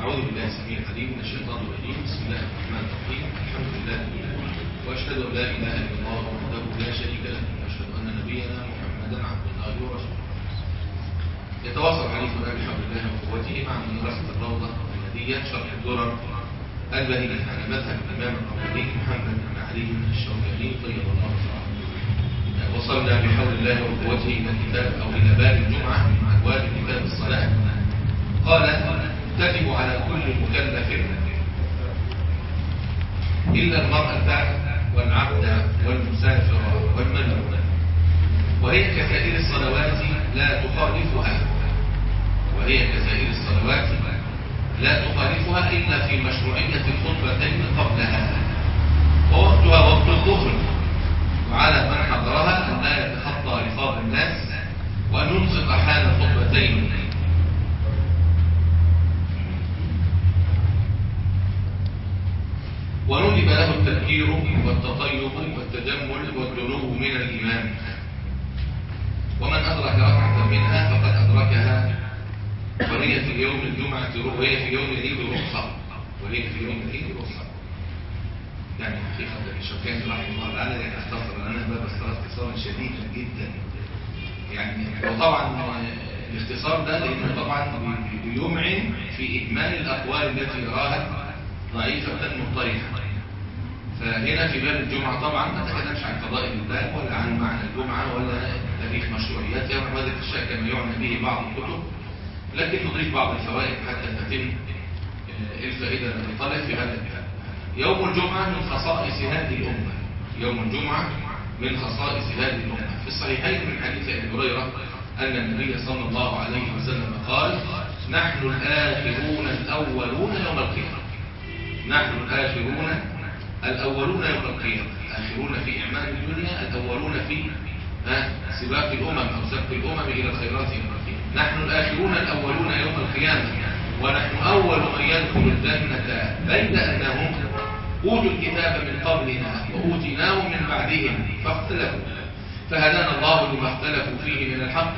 أعوذ بالله السميع العليم من الشيطان الرجيم بسم الله الرحمن الرحيم الحمد لله وأشهد أن لا إله إلا الله وحده لا شريك له وأشهد أن نبينا محمدا عبد الله ورسوله يتواصل حديثنا بحول الله وقوته مع مدرسة الروضة الندية شرح الدرر البهية على مذهب الإمام الرمضي محمد بن علي الشوكاني طيب الله تعالى وصلنا بحول الله وقوته إلى كتاب أو إلى باب الجمعة من أبواب كتاب الصلاة قال تجب على كل مكلف إلا المرأة والعبد والمسافر والمجنون وهي كسائر الصلوات لا تخالفها وهي كسائر الصلوات لا تخالفها إلا في مشروعية الخطبتين قبلها ووقتها وقت الظهر وعلى من حضرها أن لا يتخطى رفاض الناس وأن ينصت حال الخطبتين وندب له التذكير والتطيب والتجمل والدنو من الإمام ومن أدرك ركعة منها فقد أدركها وهي في يوم الجمعة وهي في يوم العيد رخصة وهي في يوم العيد رخصة يعني حقيقة الشوكاني رحمه الله تعالى يعني اختصر لنا باب الصلاة اختصارا شديدا جدا يعني وطبعا الاختصار ده لأنه طبعا بيمعن في إجمال الأقوال التي يراها ضعيفة مضطرحة فهنا في باب الجمعة طبعا ما تكلمش عن فضائل الباب ولا عن معنى الجمعة ولا تاريخ مشروعياتها وهذا الشيء كما يعنى به بعض الكتب لكن نضيف بعض الفوائد حتى تتم الفائدة للطالب في هذا الباب يوم الجمعة من خصائص هذه الأمة يوم الجمعة من خصائص هذه الأمة في الصحيحين من حديث أبي هريرة أن النبي صلى الله عليه وسلم قال نحن الآخرون الأولون يوم القيامة نحن الآخرون الأولون يوم القيامة الآخرون في إعمال الدنيا الأولون في سباق الأمم أو سبق الأمم إلى الخيرات يوم القيامة نحن الآخرون الأولون يوم القيامة ونحن أول من يدخل الجنة بيد أنهم أوتوا الكتاب من قبلنا وأوتيناه من بعدهم فاختلفوا فهدانا الله لما اختلفوا فيه من الحق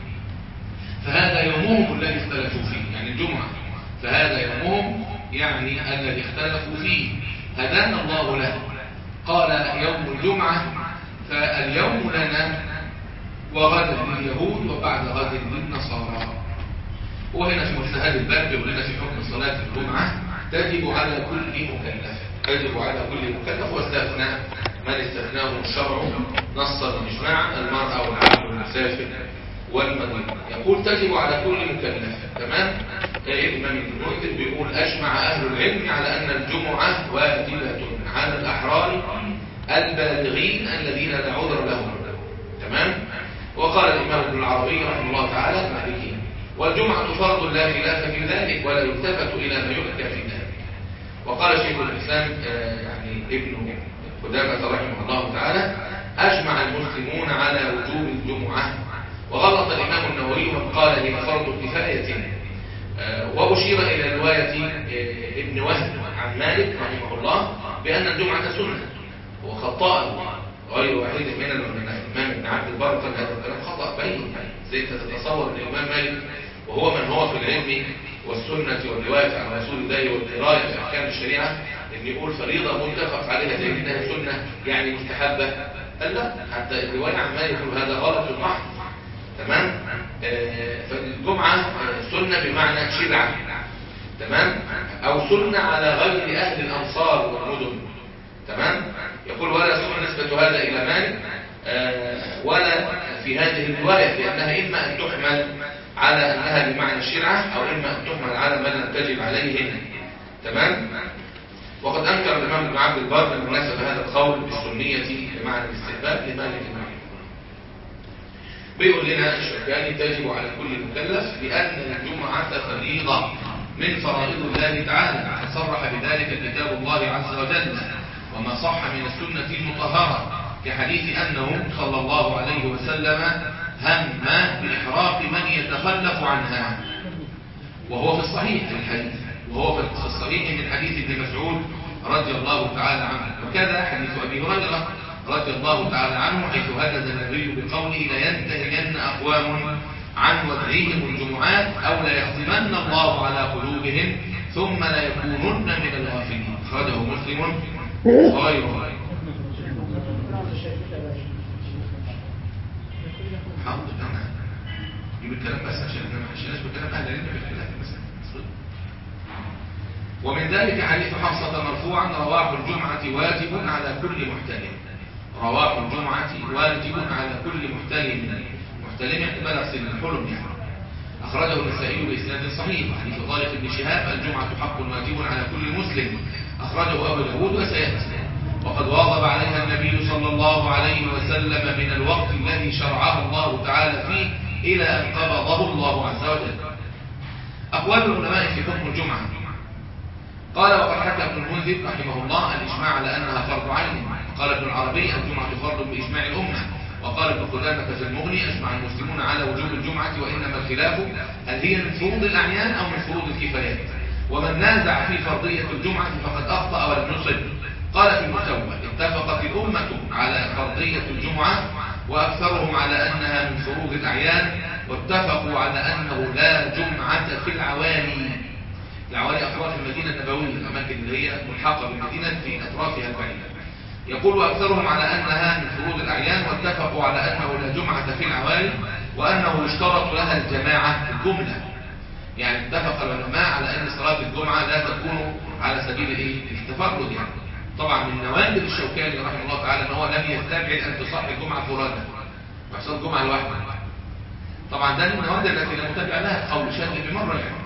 فهذا يومهم الذي اختلفوا فيه يعني الجمعة فهذا يومهم يعني الذي اختلفوا فيه هدانا الله له قال يوم الجمعة فاليوم لنا وغدا لليهود وبعد غد للنصارى وهنا في مجتهد الباب ولنا في حكم صلاة الجمعة تجب على كل مكلف تجب على كل مكلف واستثنى من استثناه الشرع نصا واجماعا المرأة والعبد والمسافر والمدين يقول تجب على كل مكلف تمام الإمام ابن المنذر بيقول أجمع أهل العلم على أن الجمعة واجبة على الأحرار البالغين الذين لا عذر لهم تمام وقال الإمام ابن العربي رحمه الله تعالى المالكي والجمعة فرض لا خلاف في ذلك ولا يلتفت إلى ما يحكى في ذلك وقال شيخ الإسلام يعني ابن قدامة رحمه الله تعالى أجمع المسلمون على وجوب الجمعة وغلط الإمام النووي من قال هي فرض كفاية وأشير إلى رواية ابن وهب عن مالك رحمه الله بأن الجمعة سنة هو خطاء غير واحد من الإمام ابن عبد البر قال هذا الكلام خطأ بين زي تتصور الإمام مالك وهو من هو في العلم والسنة والرواية عن رسول الله والقراءة في أحكام الشريعة إن يقول فريضة متفق عليها زي إنها سنة يعني مستحبة قال لا حتى الرواية عن مالك هذا غلط محض تمام آه فالجمعة سنة بمعنى شرعة تمام أو سنة على غير أهل الأنصار والمدن تمام يقول ولا سنة نسبة هذا إلى مالك آه ولا في هذه الرواية لأنها إما أن تحمل على أنها بمعنى الشرعة أو إما أن تحمل على ما لم تجب عليه تمام وقد أنكر الإمام ابن عبد البر بالمناسبة هذا القول بالسنية بمعنى الاستحباب لمالك بن بيقول لنا الشوكاني تجب على كل مكلف لأن الجمعة فريضة من فرائض الله تعالى صرح بذلك كتاب الله عز وجل وما صح من السنة المطهرة كحديث أنه صلى الله عليه وسلم هم بإحراق من يتخلف عنها وهو في الصحيح الحديث وهو في الصحيح من حديث ابن مسعود رضي الله تعالى عنه وكذا حديث أبي هريرة رضي الله تعالى عنه حيث هدد النبي بقوله لينتهين أقوام عن ودعهم الجمعات أو ليختمن الله على قلوبهم ثم لا يكونن من الغافلين أخرجه مسلم وغيره حاضر أنا جيب الكلام بس عشان احنا ما حشيناش بكلام أهل العلم في اختلاف المسألة ومن ذلك حديث حفصة مرفوعا رواه الجمعة واجب على كل محتلم رواه الجمعة واجب على كل محتلم محتلم يعني بلغ سن الحلم يعني أخرجه النسائي بإسناد صحيح حديث طارق بن شهاب الجمعة حق واجب على كل مسلم أخرجه أبو داود وسيأتي وقد واظب عليها النبي صلى الله عليه وسلم من الوقت الذي شرعه الله تعالى فيه إلى أن قبضه الله عز وجل أقوال العلماء في حكم الجمعة قال وقد حكى ابن المنذر رحمه الله الإجماع على أنها فرض عين قال ابن العربي الجمعة فرض بإجماع الأمة وقال ابن قدامة في المغني أجمع المسلمون على وجوب الجمعة وإنما الخلاف هل هي من فروض الأعيان أو من فروض الكفايات ومن نازع في فرضية الجمعة فقد أخطأ ولم يصب قال في المتوبة اتفقت الأمة على فرضية الجمعة وأكثرهم على أنها من فروض الأعيان واتفقوا على أنه لا جمعة في العوالي العوالي أطراف المدينة النبوية الأماكن اللي هي ملحقة بالمدينة في أطرافها البعيدة يقول أكثرهم على أنها من فروض الأعيان واتفقوا على أنه لا جمعة في العوالي وأنه يشترط لها الجماعة الجملة يعني اتفق العلماء على أن صلاة الجمعة لا تكون على سبيل إيه؟ التفرد يعني طبعا من نوادر الشوكاني رحمه الله تعالى ان هو لم يستبعد ان تصح الجمعه فرادى ويحصل الجمعه لوحده طبعا ده من النوادر التي لا متابع لها قول شاذ بمره يعني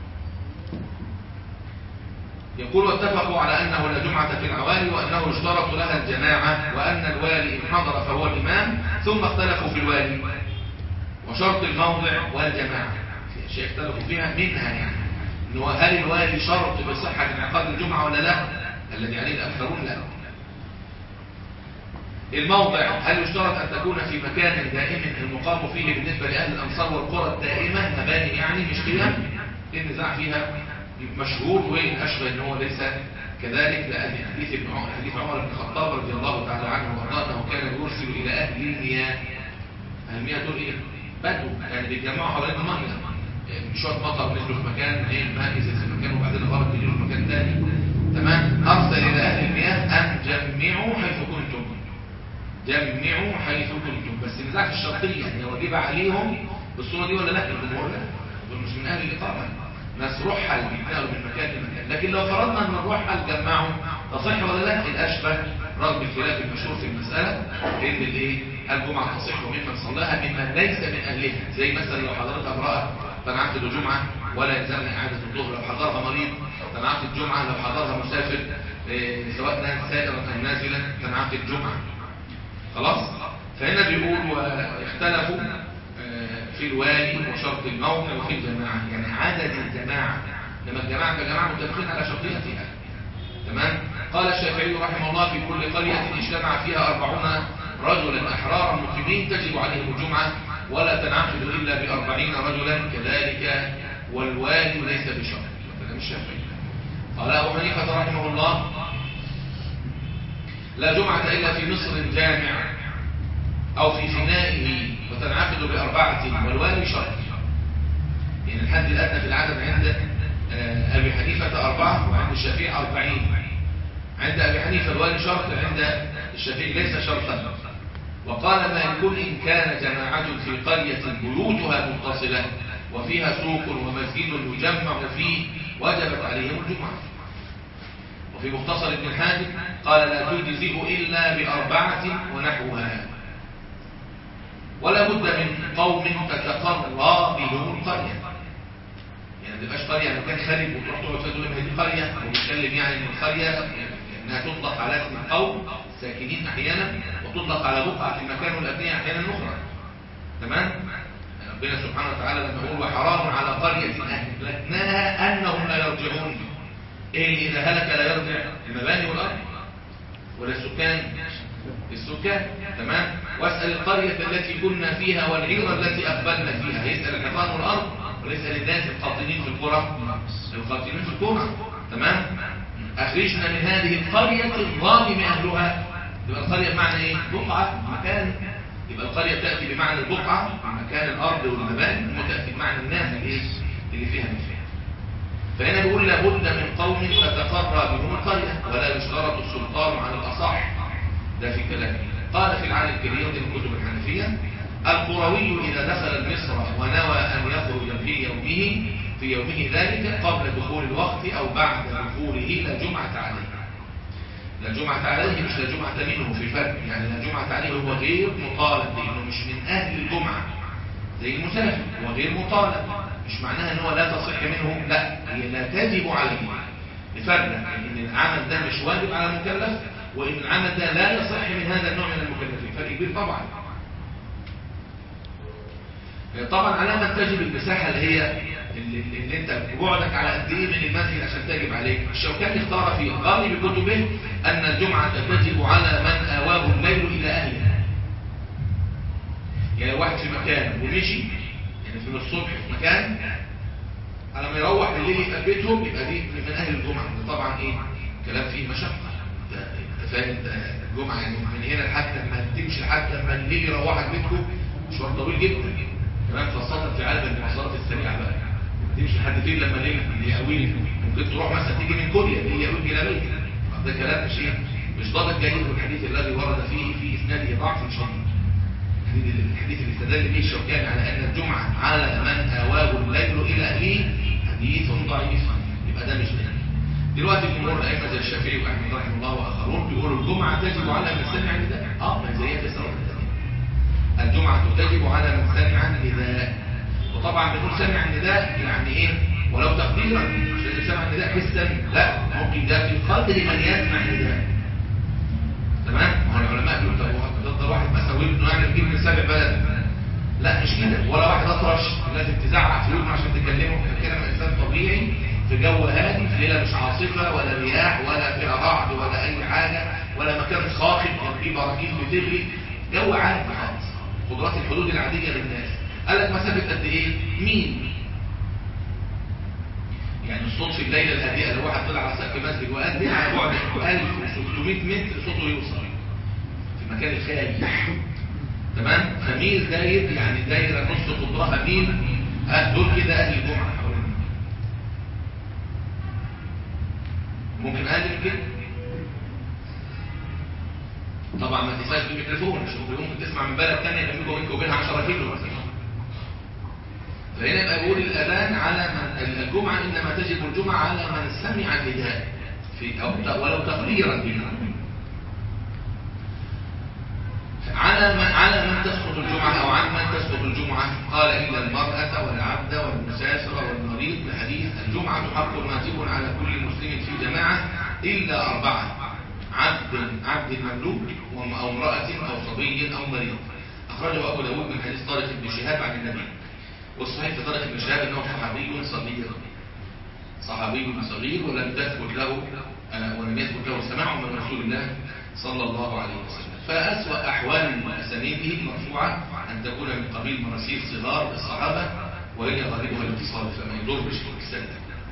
يقول واتفقوا على انه لا جمعه في العوالي وانه يشترط لها الجماعه وان الوالي ان حضر فهو الامام ثم اختلفوا في الوالي وشرط الموضع والجماعه في اشياء اختلفوا فيها منها يعني انه هل الوالي شرط بصحه انعقاد الجمعه ولا لا الذي عليه الأكثرون لا الموضع هل يشترط أن تكون في مكان دائم المقام فيه بالنسبة لأهل الأمصار والقرى الدائمة مباني يعني مش قيم النزاع فيها مشهور وإن أشبه أنه هو ليس كذلك لأهل حديث ابن عمر حديث عمر بن الخطاب رضي الله تعالى عنه وارضاه أنه كان يرسل إلى أهل المياه أهل المياه دول إيه؟ بدو يعني بيتجمعوا حوالين المياه شوية مطر نزلوا في مكان ايه الماء نزل في مكان وبعدين غرق نزلوا في مكان ثاني تمام أرسل إلى أهل المياه أن جمعوا حيث كنتم جمعوا حيث كنتم بس النزاع في الشرطية يعني واجب عليهم بالصورة دي ولا لا الجمهور لا دول مش من أهل الإقامة ناس رحل بيتنقلوا من مكان لمكان لكن لو فرضنا أن الرحل جمعوا تصح ولا لا الأشبه رغم الخلاف المشهور في المسألة إن الإيه الجمعة تصح ممن صلاها ممن ليس من أهلها زي مثلا لو حضرتك امرأة تنعقد الجمعة ولا يلزمنا إعادة الظهر لو حضرها مريض تنعقد الجمعة لو حضرها مسافر إيه سواء كان سائرا أو نازلا تنعقد الجمعة خلاص فهنا بيقول واختلفوا في الوالي وشرط الموضع وفي الجماعة يعني عدد الجماعة لما الجماعة كجماعة متفقين على شرطيتها تمام قال الشافعي رحمه الله في كل قرية اجتمع فيها أربعون رجلا أحرارا مسلمين تجب عليهم الجمعة ولا تنعقد إلا بأربعين رجلا كذلك والوالي ليس بشرط كلام الشافعي قال أبو حنيفة رحمه الله لا جمعة إلا في مصر جامع أو في فنائه وتنعقد بأربعة والوالي شرط يعني الحد الأدنى في العدد عند أبي حنيفة أربعة وعند الشافعي أربعين عند أبي حنيفة الوالي شرط عند الشافعي ليس شرطا وقال مالك إن كان جماعة في قرية بيوتها متصلة وفيها سوق ومسجد يجمع فيه وجبت عليهم الجمعة وفي مختصر ابن حاتم قال لا تجزئ إلا بأربعة ونحوها ولا بد من قوم تتقرى بهم القرية يعني ما تبقاش قرية مكان خارج وتروح تقعد تقول لهم هذه قرية ويتكلم يعني ان القرية انها تطلق على اسم القوم ساكنين احيانا وتطلق على بقعة في المكان والابنية احيانا اخرى تمام ربنا سبحانه وتعالى لما يقول وحرام على قرية أهلكناها أنهم لا يرجعون إيه اللي إذا هلك لا يرجع المباني والأرض ولا السكان السكان تمام واسأل القرية التي كنا فيها والعيرة التي أقبلنا فيها يسأل الحيطان والأرض وليسأل الناس القاطنين في القرى القاطنين في القرى تمام أخرجنا من هذه القرية الظالم أهلها يبقى القرية بمعنى إيه؟ بقعة مكان يبقى القرية تأتي بمعنى البقعة مكان الأرض والمباني وتأتي بمعنى الناس اللي, اللي فيها من فيها فهنا بيقول لابد من قوم تتقرى بهم القرية ولا يشترط السلطان على الأصح ده في كلام قال في العالم الكبير من كتب الحنفية القروي إذا دخل مصر ونوى أن يخرج في يومه في يومه ذلك قبل دخول الوقت أو بعد دخوله لا جمعة عليه لا جمعة عليه مش لا جمعة منه في فرق يعني لا جمعة عليه هو غير مطالب لأنه مش من أهل الجمعة زي المسافر هو غير مطالب مش معناها ان هو لا تصح منه لا هي لا تجب عليه لفرق ان العمل ده مش واجب على المكلف وان العمل ده لا يصح من هذا النوع من المكلفين فرق كبير طبعا طبعا علامة تجب المساحة اللي هي اللي, اللي انت بعدك على قد ايه من المسجد عشان تجب عليك الشوكاني اختار في غالب كتبه ان الجمعة تجب على من اواه الليل الى اهله يعني واحد في مكان ومشي يعني في الصبح في مكان على ما يروح بالليل يبقى بيتهم يبقى دي من اهل الجمعة ده طبعا ايه كلام فيه مشقة انت فاهم الجمعة يعني من هنا لحد ما تمشي لحد ما الليل يروحك بيتكم مشوار طويل جدا كمان خاصة في عالم المواصلات السريعة بقى تمشي لحد فين لما الليل يقويل ممكن تروح مثلا تيجي من كوريا اللي يقويل الى بيتك ده كلام مش ايه مش ضابط جيد الحديث الذي ورد فيه في اسناده ضعف شديد الحديث اللي استدل به الشوكاني على ان الجمعة على من اواه الليل الى اهله حديث ضعيف يبقى ده مش ده دلوقتي جمهور الائمه زي الشافعي واحمد رحمه الله واخرون بيقولوا الجمعه تجب على من سمع النداء اه ما زي تسرع الجمعه تجب على من سمع النداء وطبعا بنقول سمع النداء يعني ايه ولو تقديرا مش لازم سمع النداء حسا لا ممكن ده في قدر من يسمع النداء تمام ما هو العلماء بيقولوا طب تفضل واحد مثلا وابنه يعني يجيب من سابع بلد لا مش كده ولا واحد اطرش لازم تزعق في ودنه عشان تكلمه كده انسان طبيعي في جو هادي في ليله مش عاصفه ولا رياح ولا فيها رعد ولا اي حاجه ولا مكان صاخب او في براكين بتغلي جو عادي خالص قدرات الحدود العاديه للناس قال لك مسافه قد ايه مين يعني الصوت في الليله الهادئه لو واحد طلع على سقف مسجد وقال على بعد 1600 متر صوته يوصل في المكان الخالي تمام فميل داير يعني دايره نص قطرها ميل دول كده اهل الجمعه ممكن اقل من كده طبعا ما تنساش بالميكروفون مش ممكن تسمع من بلد ثانيه يبقى بينك وبينها 10 كيلو مثلا فهنا يبقى بيقول الاذان على من الجمعه انما تجب الجمعه على من سمع النداء في أو ولو تقريرا بها على من على من تسقط الجمعه او عن من تسقط الجمعه قال الا المراه والعبد والمسافر والمريض بحديث الجمعه حق واجب على كل مسلم في جماعه الا اربعه عبد عبد مملوك او امراه او صبي او مريض اخرجه ابو داود من حديث طارق بن شهاب عن النبي والصحيح في طارق بن شهاب انه صحابي صغير صحابي صغير ولم تثبت له ولم يثبت له سماع من رسول الله صلى الله عليه وسلم فأسوأ أحوال أسانيده المرفوعة أن تكون من قبيل مراسيل صغار الصحابة وهي غالبها الاتصال فما يضرش السنة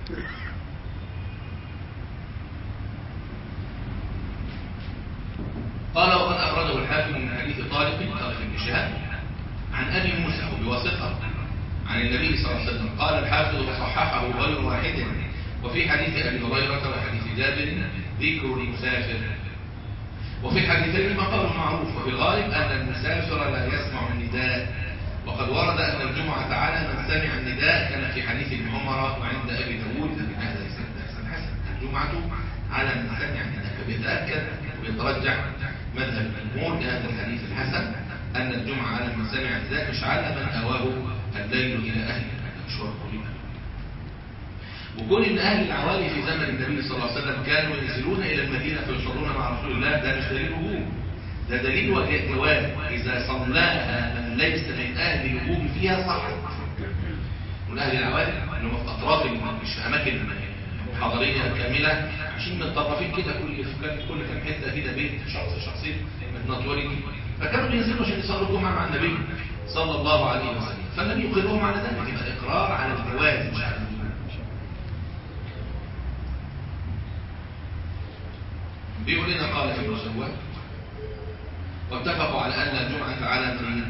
قال وقد أخرجه الحاكم من حديث طارق طارق بن شهاب عن أبي موسى وبواسطة عن النبي صلى الله عليه وسلم قال الحافظ وصححه غير واحد وفي حديث أبي هريرة وحديث جابر ذكر المسافر وفي الحديثين مقال معروف وفي الغالب أن المسافر لا يسمع النداء وقد ورد أن الجمعة على من سمع النداء كان في حديث ابن عمر وعند أبي داود من هذا حسن حسن الجمعة على من سمع النداء فبيتأكد ويترجح مذهب الجمهور بهذا الحديث الحسن أن الجمعة على من سمع النداء مش على من أواه الليل إلى أهله مشوار طويل وكون ان اهل العوالي في زمن النبي صلى الله عليه وسلم كانوا ينزلون الى المدينه فيصلون مع رسول الله ده مش دليل وجوب ده دليل جواز اذا صلاها من ليس من اهل الوجوب فيها صح من اهل العوالي اللي هم في اطراف مش في اماكن حضريه كامله عشان متطرفين كده كل كل كام حته كده بيت شخص شخصين متنطورين فكانوا بينزلوا عشان يصلوا الجمعه مع النبي صلى الله عليه وسلم فالنبي يقرهم على ذلك يبقى اقرار على الجواز مش على بيقول لنا قال ابن سواد واتفقوا على أن الجمعة على مريض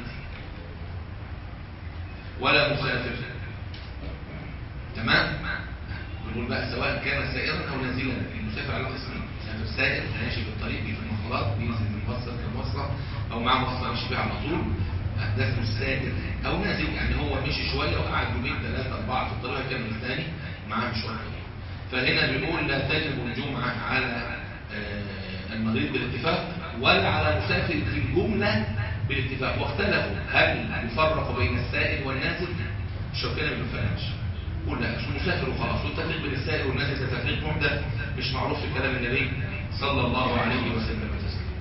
ولا مسافر تمام يقول بقى سواء كان سائرا او نازلا المسافر على قسمين مسافر سائر ماشي في الطريق في المواصلات بينزل من مصر لمصر او معاه مواصله ماشي بيها على طول ده اسمه السائر او نازل يعني هو مشي شويه وقعد يومين ثلاثه اربعه في الطريق هيكمل الثاني معاه مشوار فهنا بنقول لا تجب الجمعه على آه، المغرب بالاتفاق ولا على مسافر في الجمله بالاتفاق واختلفوا هل يفرق بين السائر والنازل الشوكاني ما بيفرقش قول لا مش مسافر وخلاص والتفريق بين السائر والنازل ده تفريق محدث مش معروف في كلام النبي صلى الله عليه وسلم وتسلم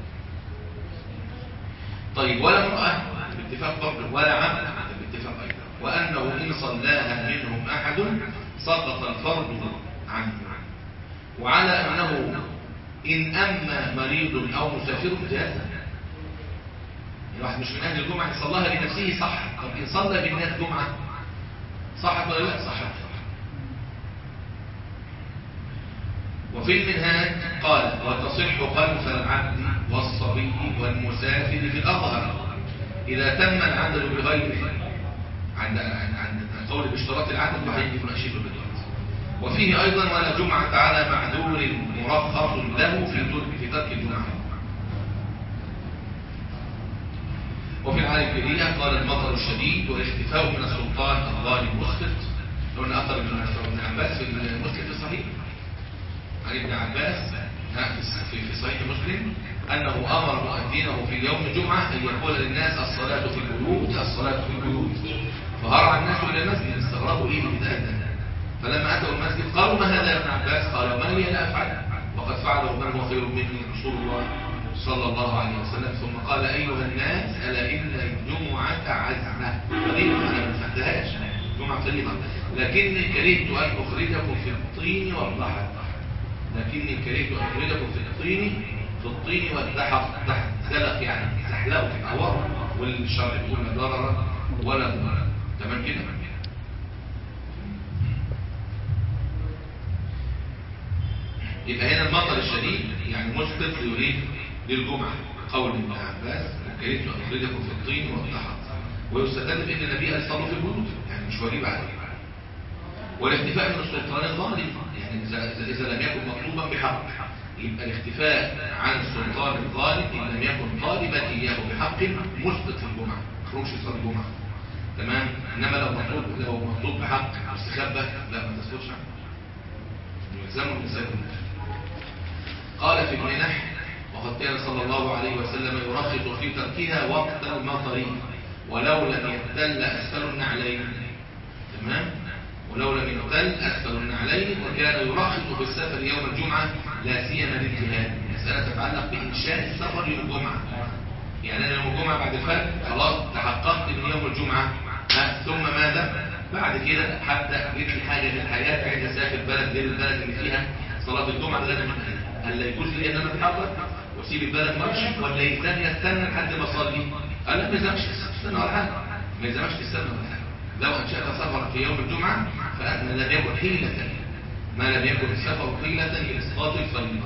طيب ولا امرأة باتفاق برضه ولا عبد باتفاق أيضا وأنه إن صلاها منهم أحد سقط الفرض عنه وعلى أنه إن أما مريض أو مسافر جاز الواحد مش من أهل الجمعة يصلىها لنفسه صح طب إن صلى بالناس جمعة صحت ولا لا صحت وفي المنهاج قال وتصح خلف العبد والصبي والمسافر في الأظهر إذا تم العدل بغيره عند عند قول باشتراط العدل وهيجي نشير بالوقت وفيه أيضا ولا جمعة على معذور مرخص له في ترك في ترك الجمعة وفي العالم الكبيرة قال المطر الشديد والاختفاء من السلطان الظالم مسقط قلنا أثر ابن عباس في المسلم الصحيح عن ابن عباس في في صحيح مسلم أنه أمر مؤذنه في يوم الجمعة أن يقول للناس الصلاة في البيوت الصلاة في البيوت فهرع الناس إلى المسجد استغربوا إيه من هذا فلما أتوا المسجد قالوا ما هذا يا ابن عباس قال من لي لا أفعل وقد فعله من هو خير مني رسول الله صلى الله عليه وسلم ثم قال أيها الناس ألا إن الجمعة عزمة فريضة أنا ما فهمتهاش جمعة فريضة لكني كرهت أن أخرجكم في الطين والضحى لكني كرهت أن أخرجكم في الطين في الطين والدحق دلق يعني زحلقوا في العوار والشرع يقول لا ضرر ولا ضرر تمام كده يبقى هنا المطر الشديد يعني مسقط يريد للجمعة قول ابن عباس وكرهت أن أخرجكم في الطين والدحق ويستدل بأن النبي قال صلوا في البيوت يعني مش واجب عليه والاختفاء من السلطان الظالم يعني إذا, إذا لم يكن مطلوبا بحق يبقى الاختفاء عن السلطان الظالم إن لم يكن طالبا إياه بحق مسقط في الجمعة ما يخرجش يصلي الجمعة تمام إنما لو مطلوب لو مطلوب بحق مستخبى لا ما تسكتش عنه يلزمه الإنسان قال في المنح وقد كان صلى الله عليه وسلم يرخص في تركها وقت المطر ولو لم يبتل أسفل النعلين تمام ولو لم يبتل أسفل النعلين وكان يرخص في السفر يوم الجمعة لا سيما للجهاد مسألة تتعلق بإنشاء السفر يوم الجمعة يعني أنا يوم الجمعة بعد الفجر خلاص تحققت من يوم الجمعة ثم ماذا؟ بعد كده هبدأ جيت لي حاجة في الحياة عايز أسافر بلد غير البلد اللي فيها صلاة الجمعة لازم هل لا يجوز لي ان انا اتحرك واسيب البلد ماشي ولا يستنى استنى لحد ما اصلي قال لا ما يلزمش استنى ولا حاجه ما يلزمش تستنى ولا حاجه لو انشات سفرا في يوم الجمعه فان لم يكن حيله ما لم يكن السفر حيله لاسقاط الفريضه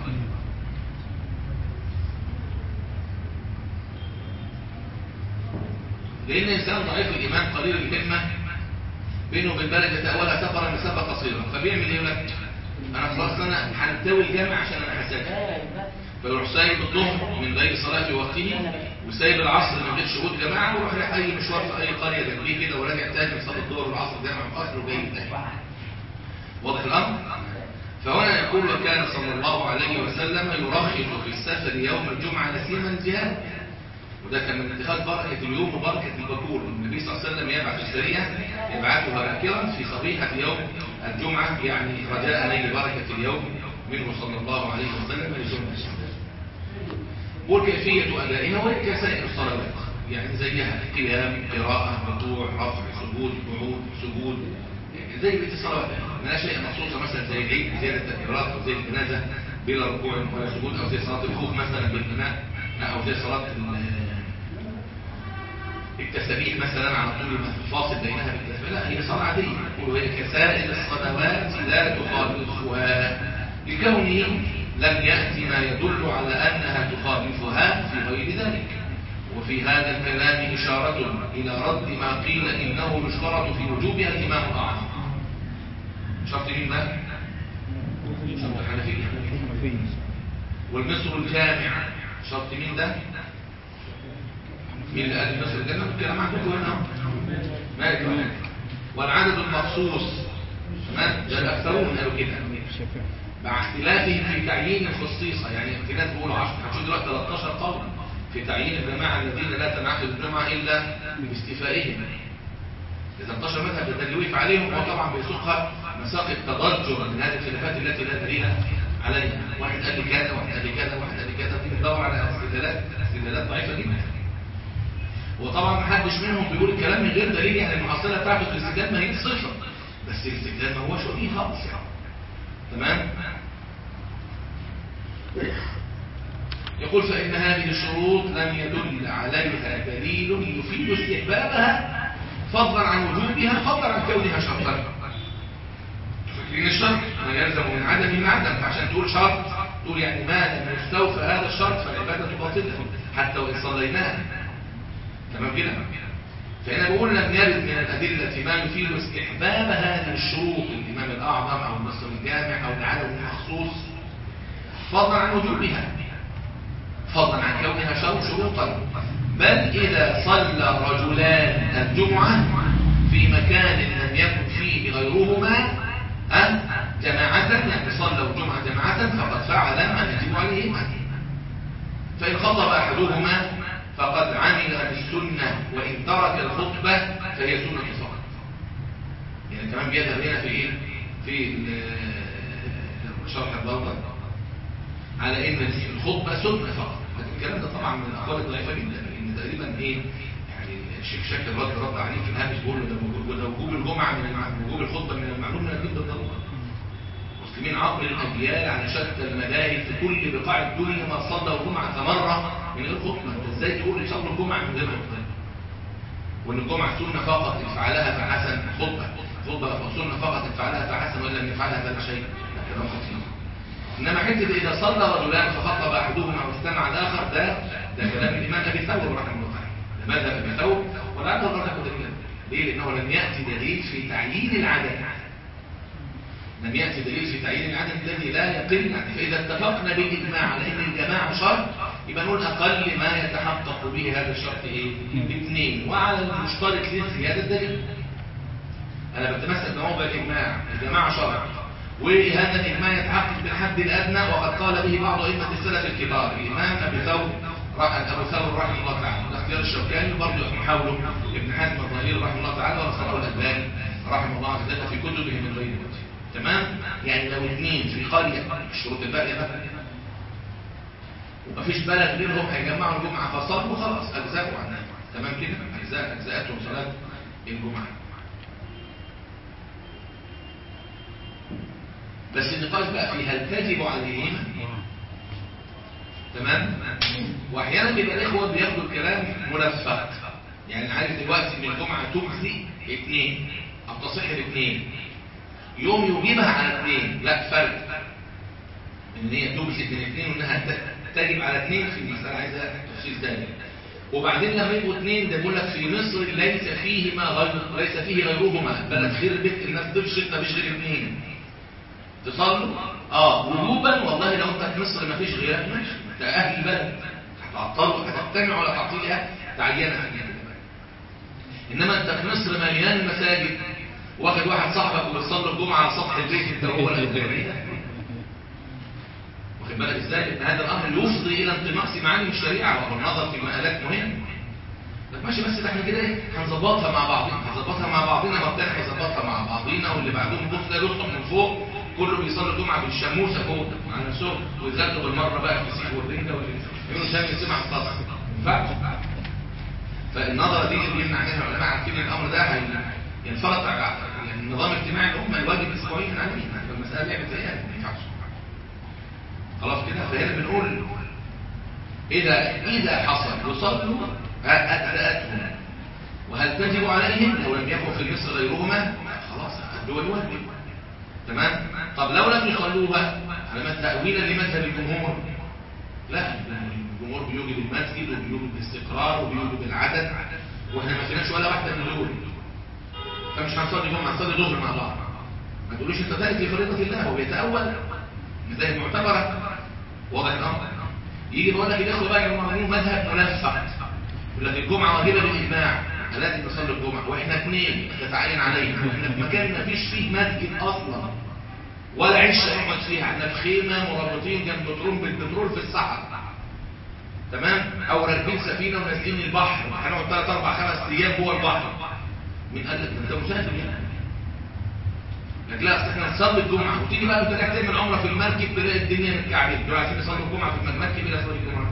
لان الانسان ضعيف الايمان قليل الهمه بينه وبين بلد يتأولها سفرا مسافه قصيره فبيعمل ايه يقول انا خلاص انا هنتوي الجامع عشان انا هسافر فيروح سايب الظهر من غير صلاه في وقته وسايب العصر من غير شهود جماعه ويروح رايح اي مشوار في اي قريه جنبيه كده وراجع تاني يصلي الظهر والعصر جامع القصر وجاي تاني واضح الامر فهنا يقول وكان صلى الله عليه وسلم يرخص في السفر يوم الجمعه نسيما الجهاد وده كان من اتخاذ بركه اليوم وبركه البكور النبي صلى الله عليه وسلم يبعث السريه يبعثها باكرا في صبيحه يوم الجمعة يعني رجاء نيل بركة اليوم منه صلى الله عليه وسلم لجمعة والكيفية أدائها وهي كسائر الصلوات يعني زيها قيام قراءة ركوع رفع سجود قعود سجود زي بيت الصلوات ما شيء مخصوصة مثلا زي العيد زيادة التكبيرات أو زي الجنازة بلا ركوع ولا سجود أو زي صلاة الخوف مثلا بالإمام أو زي صلاة التسابيح مثلا على طول الفاصل بينها بالتسبيح لا هي صلاة عادية يقولوا هي كسائر الصلوات لا تخالفها لكونه لم يأتي ما يدل على أنها تخالفها في غير ذلك وفي هذا الكلام إشارة إلى رد ما قيل إنه يشترط في وجوبها الإمام الأعظم شرط مين ده؟ فيه والمصر الجامع شرط مين ده مين اللي قال مصر الجامع الكلام عندكم هنا مالك ولا والعدد المخصوص تمام ده الاكثرون قالوا كده الشافعي مع اختلافهم في تعيين الخصيصة يعني في ناس بيقولوا 10 هتشوف دلوقتي 13 قول في تعيين الجماعة الذين لا تنعقد الجمعة إلا باستيفائهم ال 13 مذهب التجويف عليهم هو طبعا بيسوقها مساق التضجر من هذه الخلافات التي لا دليل عليها واحد قال لي كذا واحد قال لي كذا واحد قال لي كذا تيجي تدور على استدلالات استدلالات ضعيفة جدا وطبعا محدش منهم بيقول الكلام من غير دليل يعني المحصلة بتاعته في الاستدلال ما هي صفر بس الاستدلال ما هوش وجيه خالص يعني تمام يقول فإن هذه الشروط لم يدل عليها دليل يفيد استحبابها فضلا عن وجوبها فضلا عن كونها شرطا فاكرين الشرط ما يلزم من عدم من عدم فعشان تقول شرط تقول يعني ما لم يستوفى هذا الشرط فالعبادة باطلة حتى وإن صليناها تمام كده فهنا بقول لم يرد من الأدلة ما يفيد استحباب هذه الشروط الإمام الأعظم أو النصر الجامع أو العدد المخصوص فضلا عن وجوبها فضلا عن كونها شرط شروطا بل إذا صلى رجلان الجمعة في مكان لم يكن فيه غيرهما أه؟ جماعة يعني صلوا الجمعة جماعة فقد فعل ما يجب عليهما فإن خطب أحدهما فقد عمل بالسنة وإن ترك الخطبة فهي سنة فقط يعني كمان بيذهب هنا في إيه؟ في ال- شرح الضوء على إن الخطبة سنة فقط لكن الكلام ده طبعا من الأقوال الضعيفة جدا لأن تقريبا إيه يعني الشيخ شاكر رد رد عليه في الهامش بيقول له ده وجوب- ده وجوب الجمعة من المع- وجوب الخطبة من المعلوم من الدين بالضرورة المسلمين عقل الأجيال على شتى المذاهب في كل بقاع الدنيا ما صلوا الجمعة مرة من غير خطبة انت ازاي تقول يصلوا الجمعة من غير خطبة وان الجمعة سنة فقط ان فعلها فحسن خطبة خطبة سنة فقط ان فعلها فحسن وان لم يفعلها فلا شيء ده كلام خطير انما حته اذا صلى رجلان فخطب احدهما واستمع الاخر ده ده كلام الامام ابي ثور رحمه الله تعالى ده مذهب ابي ثور ولا اقدر ناخد ليه لانه لم ياتي دليل في تعيين العدد لم يأتي دليل في تعيين العدد الذي لا يقل عنه فإذا اتفقنا بالإجماع على أن الجماعة شرط يبقى نقول أقل ما يتحقق به هذا الشرط إيه؟ اثنين وعلى المشترك للزيادة دليل أنا بتمسك بموضع الإجماع الجماعة شرط وهذا الإجماع يتحقق بالحد الأدنى وقد قال به بعض أئمة السلف الكبار الإمام أبي ثور رح- أبو ثور رحمه الله تعالى الاختيار الشوكاني وبرضه محاوله ابن حزم الظهير رحمه الله تعالى ورسله الألباني رحمه الله عز وجل في كتبه من غير وجه تمام يعني لو اثنين في قرية الشروط الباقية بقى ومفيش بلد غيرهم هيجمعوا الجمعة فصلوا خلاص أجزاءوا عنها تمام كده أجزاء أجزاءتهم صلاة الجمعة بس النقاش بقى في هل تجب عليهما تمام واحيانا بيبقى الاخوه بياخدوا الكلام ملفق يعني عارف دلوقتي ان الجمعه تجزي اثنين او تصح باثنين يوم يجيبها على اثنين لا فرق ان هي تجزي من اثنين وانها ت- تجب على اثنين في المساله عايزه تفصيل ثاني وبعدين لما يبقوا اثنين ده بيقول لك في مصر ليس فيهما غير ليس فيه غيرهما بلد خربت الناس تفشل مفيش غير اثنين تصلوا اه وجوبا والله لو انت في مصر ما فيش غيرك ماشي انت اهل البلد هتعطلوا هتجتمعوا على تعطيلها تعينها انما انت في مصر مليان مساجد واخد واحد صاحبك وبتصلي الجمعه على سطح البيت انت وهو الاولاني واخد بالك ازاي ان هذا الامر يفضي الى انطماس معاني الشريعه والنظر في مآلات مهمه طب ماشي بس ده احنا كده ايه هنظبطها مع بعضنا هنظبطها مع بعضنا ما التاني هيظبطها مع بعضنا واللي بعدهم بص ده يصحى من فوق كله بيصلي الجمعه بالشموسه فوق على نفسهم ويزلوا بالمره بقى الفسيخ والرنجه يقولوا شامل سمع الصلاه ما ينفعش فالنظره دي اللي يمنع منها العلماء عارفين الامر ده هي- ينفرط على يعني النظام الاجتماعي الامه الواجب اسبوعيا عليه فالمساله لعبه زيها ما ينفعش خلاص كده فهنا بنقول إذا إذا حصل يصلوا أجزاءتهم وهل تجب عليهم لو لم يكن في مصر غيرهما خلاص الدول واجب تمام طب لو لم يصلوها على ما تأويلا لمذهب الجمهور لا الجمهور بيوجد المسجد وبيوجد الاستقرار وبيوجد العدد واحنا ما فيناش ولا واحده من دول فمش هنصلي جمعه هنصلي ظهر مع بعض ما تقولوش انت تارك لفريضه الله هو بيتأول مذاهب معتبره واضح الامر يجي بيقول لك الاخوه بقى اللي هم عاملين مذهب منفق يقول لك الجمعه واجبه بالاجماع لازم نصلي الجمعه واحنا اثنين تتعين علينا واحنا في مكان ما فيش فيه مسجد اصلا ولا عشه نقعد فيها احنا في خيمه مربوطين جنب بترول بالبترول في الصحراء تمام او راكبين سفينه ونازلين البحر هنقعد ثلاث اربع خمس ايام جوه البحر مين قال لك انت مسافر يعني لك لا اصل احنا نصلي الجمعه وتيجي بقى وانت قاعد تعمل عمره في المركب تلاقي الدنيا متكعبله دول عايزين يصلوا الجمعه في المركب الى صلاه الجمعه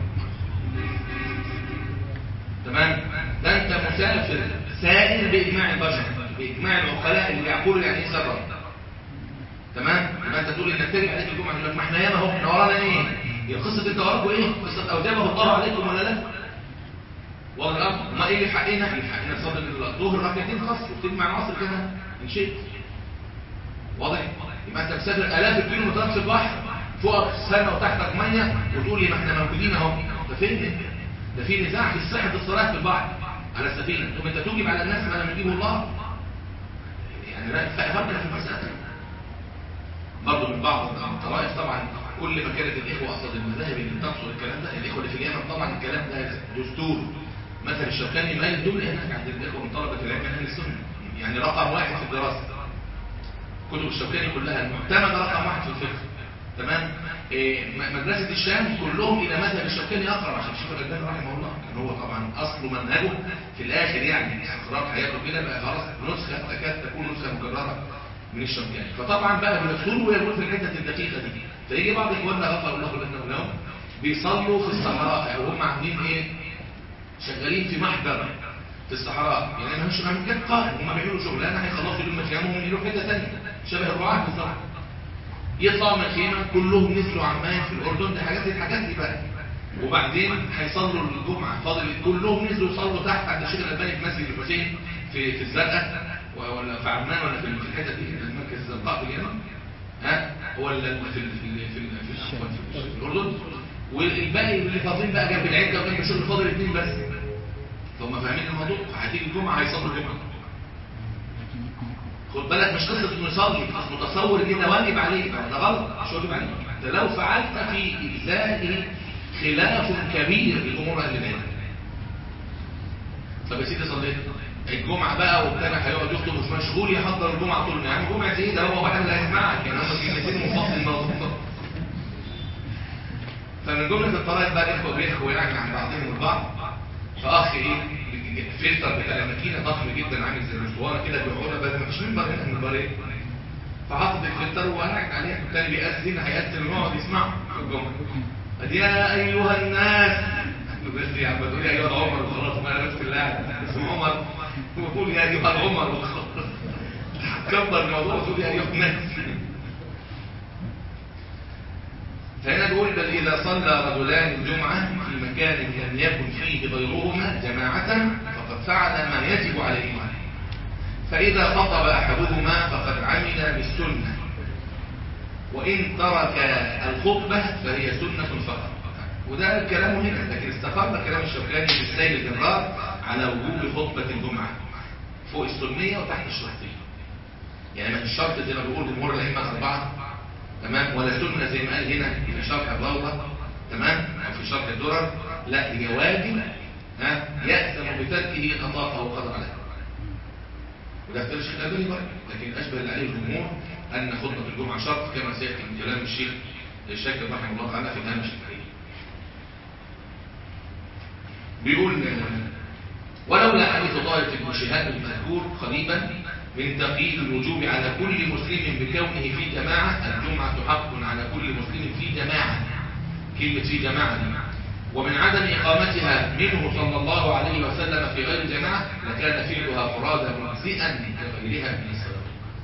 تمام ده انت مسافر سائر باجماع البشر باجماع العقلاء اللي بيعقلوا يعني ايه سفر تمام يبقى انت تقول انك ترجع عليك الجمعه يقول لك ما احنا ياما اهو احنا ورانا ايه هي قصه انت وراكم ايه قصه اوجبه الله عليكم ولا لا والله الامر ما ايه اللي حقنا اللي حقنا نصلي الظهر ركعتين خاص وتجمع العصر كده ان شئت واضح يبقى انت مسافر الاف الكيلومترات في البحر فوقك سنه وتحتك ميه وتقول لي ما احنا موجودين اهو ده فين ده في نزاع في صحه الصلاه في البحر على السفينه طب انت توجب على الناس ما لم يجيبوا الله يعني لا فهمنا في المساله برضه من بعض الطوائف طبعا كل ما كانت الاخوه اصلا المذاهب اللي بتنصر الكلام ده الاخوه اللي في اليمن طبعا الكلام ده دستور مثلا الشوكاني ما الدول هناك عند الاخوه من طلبه العلم اهل السنه يعني رقم واحد في الدراسه كتب الشوكاني كلها المعتمده رقم واحد في الفقه تمام إيه مدرسه الشام كلهم الى مذهب الشوكاني اقرب عشان الشيخ الالباني رحمه الله كان هو طبعا اصل منهجه في الاخر يعني استقرار حياته كده بقى خلاص نسخه تكاد تكون نسخه مكرره من الشوكاني فطبعا بقى بيدخلوا ويقول في الحته الدقيقه دي فيجي بعض اخواننا غفر الله لنا لهم بيصلوا في الصحراء او هم عاملين ايه شغالين في محجر في الصحراء يعني ما مش مكان قائم هم بيعملوا شغلانه هيخلصوا يوم خيامهم يروحوا حته ثانيه شبه الرعاة بالظبط يطلعوا من الخيمه كلهم نزلوا عمان في الاردن دي حاجات الحاجات دي بقى وبعدين هيصلوا الجمعه فاضل كلهم نزلوا يصلوا تحت عند الشيخ الالباني في مسجد الحسين في في الزرقاء ولا في عمان ولا في الحته دي المركز الزرقاء في اليمن ها هو في في في في, في, في الاردن والباقي اللي فاضلين بقى جنب العده وجنب الشغل فاضل اثنين بس فهم فاهمين الموضوع فهتيجي الجمعه هيصلوا الجمعه خد بالك مش قصه انه يصلي بس متصور ان ده واجب عليه ده غلط مش واجب عليه ده لو فعلت في اجزائه خلاف كبير لامور اهل العلم طب يا سيدي صليت الجمعه بقى وبتاع هيقعد يخطب مش مشغول يحضر الجمعه طول يا عم جمعه ايه ده هو واحد اللي هيسمعك يعني هم كلمتين منفصل الموضوع فمن جمله الطرائق بقى الاخوه بيحكوا يعني عن بعضهم البعض فاخ ايه الفلتر بتاع الماكينه ضخم جدا عامل زي الاسطوانه كده بيقعدها بس ما فيش منبر هنا منبر ايه فحاطط الفلتر وقاعد عليها الثاني بيأذن هيأذن ويقعد يسمع في الجمعه قال يا ايها الناس بس يا عم تقول يا ايها عمر وخلاص ما انا نفس اللاعب اسمه عمر وبقول يا ايها عمر وخلاص كبر الموضوع وتقول يا ايها الناس فهنا بيقول بل إذا صلى رجلان الجمعة في مكان لم يكن فيه غيرهما جماعة فقد فعل ما يجب عليهما فإذا خطب أحدهما فقد عمل بالسنة وإن ترك الخطبة فهي سنة فقط وده الكلام هنا لكن استقر كلام الشوكاني في السيل الجرار على وجوب خطبة الجمعة فوق السنية وتحت الشرطية يعني ما الشرط زي ما بيقول جمهور الأئمة أربعة تمام ولا سنة زي ما قال هنا في شرح الروضة تمام أو في شرح الدرر لا هي واجب ها يأثم بتركه خطأ أو قدر عليه وده اختيار الشيخ الألباني برضه لكن أشبه اللي عليه الجمهور أن خطبة الجمعة شرط كما سيأتي من كلام الشيخ الشاكر رحمه الله تعالى في الهامش الكريم بيقول ولولا حديث طارق بن شهاب المذكور قريبا من تقييد الوجوب على كل مسلم بكونه في جماعة الجمعة حق على كل مسلم في جماعة كلمة في جماعة دي ومن عدم إقامتها منه صلى الله عليه وسلم في غير جماعة لكان فعلها فرادا مجزئا لغيرها من الصلاة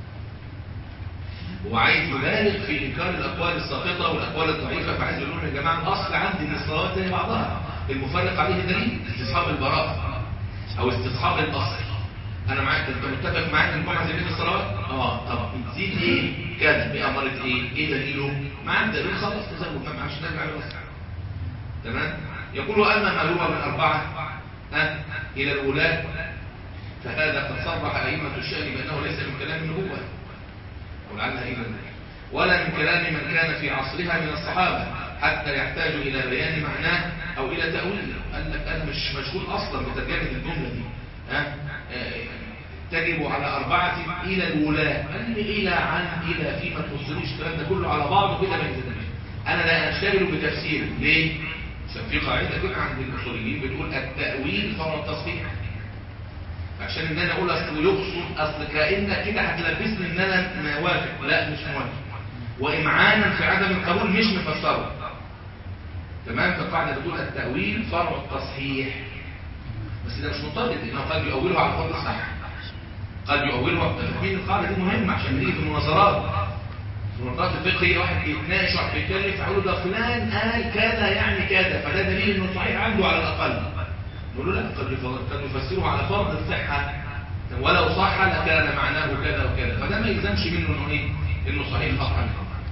هو عايز يبالغ في إنكار الأقوال الساقطة والأقوال الضعيفة فعايز يقول لهم يا جماعة الأصل عندي إن الصلوات زي بعضها المفرق عليه دليل استصحاب البراءة أو استصحاب الأصل انا معاك انت متفق معاك ان الجمعه زي بيت الصلوات اه طب تزيد ايه كذا بأمارة ايه ايه دليله معاك دليل خلاص تزود ما معكش نرجع له تمام يقول اما ما هو من اربعه ها الى الولاة فهذا قد صرح ائمه الشأن بانه ليس من كلام النبوه ولعلها الى ولا من كلام من كان في عصرها من الصحابه حتى يحتاج إلى بيان معناه أو إلى تأويله قال لك أنا مش مشغول أصلا بترجمة الجملة دي ها آه، تجب على أربعة إلى الولاة قال لي إلى عن إلى في ما تبصليش الكلام ده كله على بعضه كده ما يلزمنيش أنا لا أشتغل بتفسير ليه؟ عشان في قاعدة كده عند الأصوليين بتقول التأويل فهو التصحيح عشان ان انا اقول اصل يقصد اصل كانك كده هتلبسني ان انا موافق لا مش موافق وامعانا في عدم القبول مش مفسره تمام فالقاعده بتقول التاويل فرع التصحيح بس ده مش مرتبط انه قد يؤوله على فرض صح قد يؤوله فاهمين القاعده دي مهمه عشان نيجي في المناظرات في المناظرات الفقهيه واحد بيتناقش واحد بيتكلم فيقول ده فلان قال كذا يعني كذا فده دليل انه صحيح عنده على الاقل نقول له لا قد يف- قد يفسره على فرض الصحة ولو صح لكان معناه كذا وكذا فده ما يلزمش منه انه ايه انه صحيح قطعا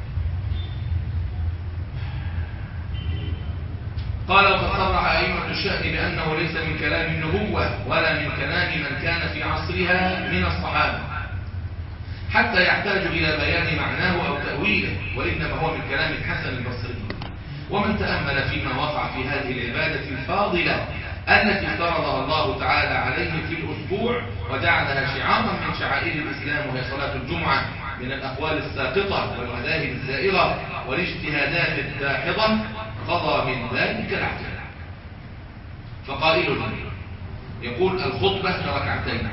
قال وقد صرح أئمة الشأن بأنه ليس من كلام النبوة ولا من كلام من كان في عصرها من الصحابة حتى يحتاج إلى بيان معناه أو تأويله وإنما هو من كلام الحسن البصري ومن تأمل فيما وقع في هذه العبادة الفاضلة التي افترضها الله تعالى عليه في الأسبوع وجعلها شعارا من شعائر الإسلام وهي صلاة الجمعة من الأقوال الساقطة والمذاهب الزائرة والاجتهادات الداحضة قضى من ذلك العجل فقائل يقول الخطبة ركعتين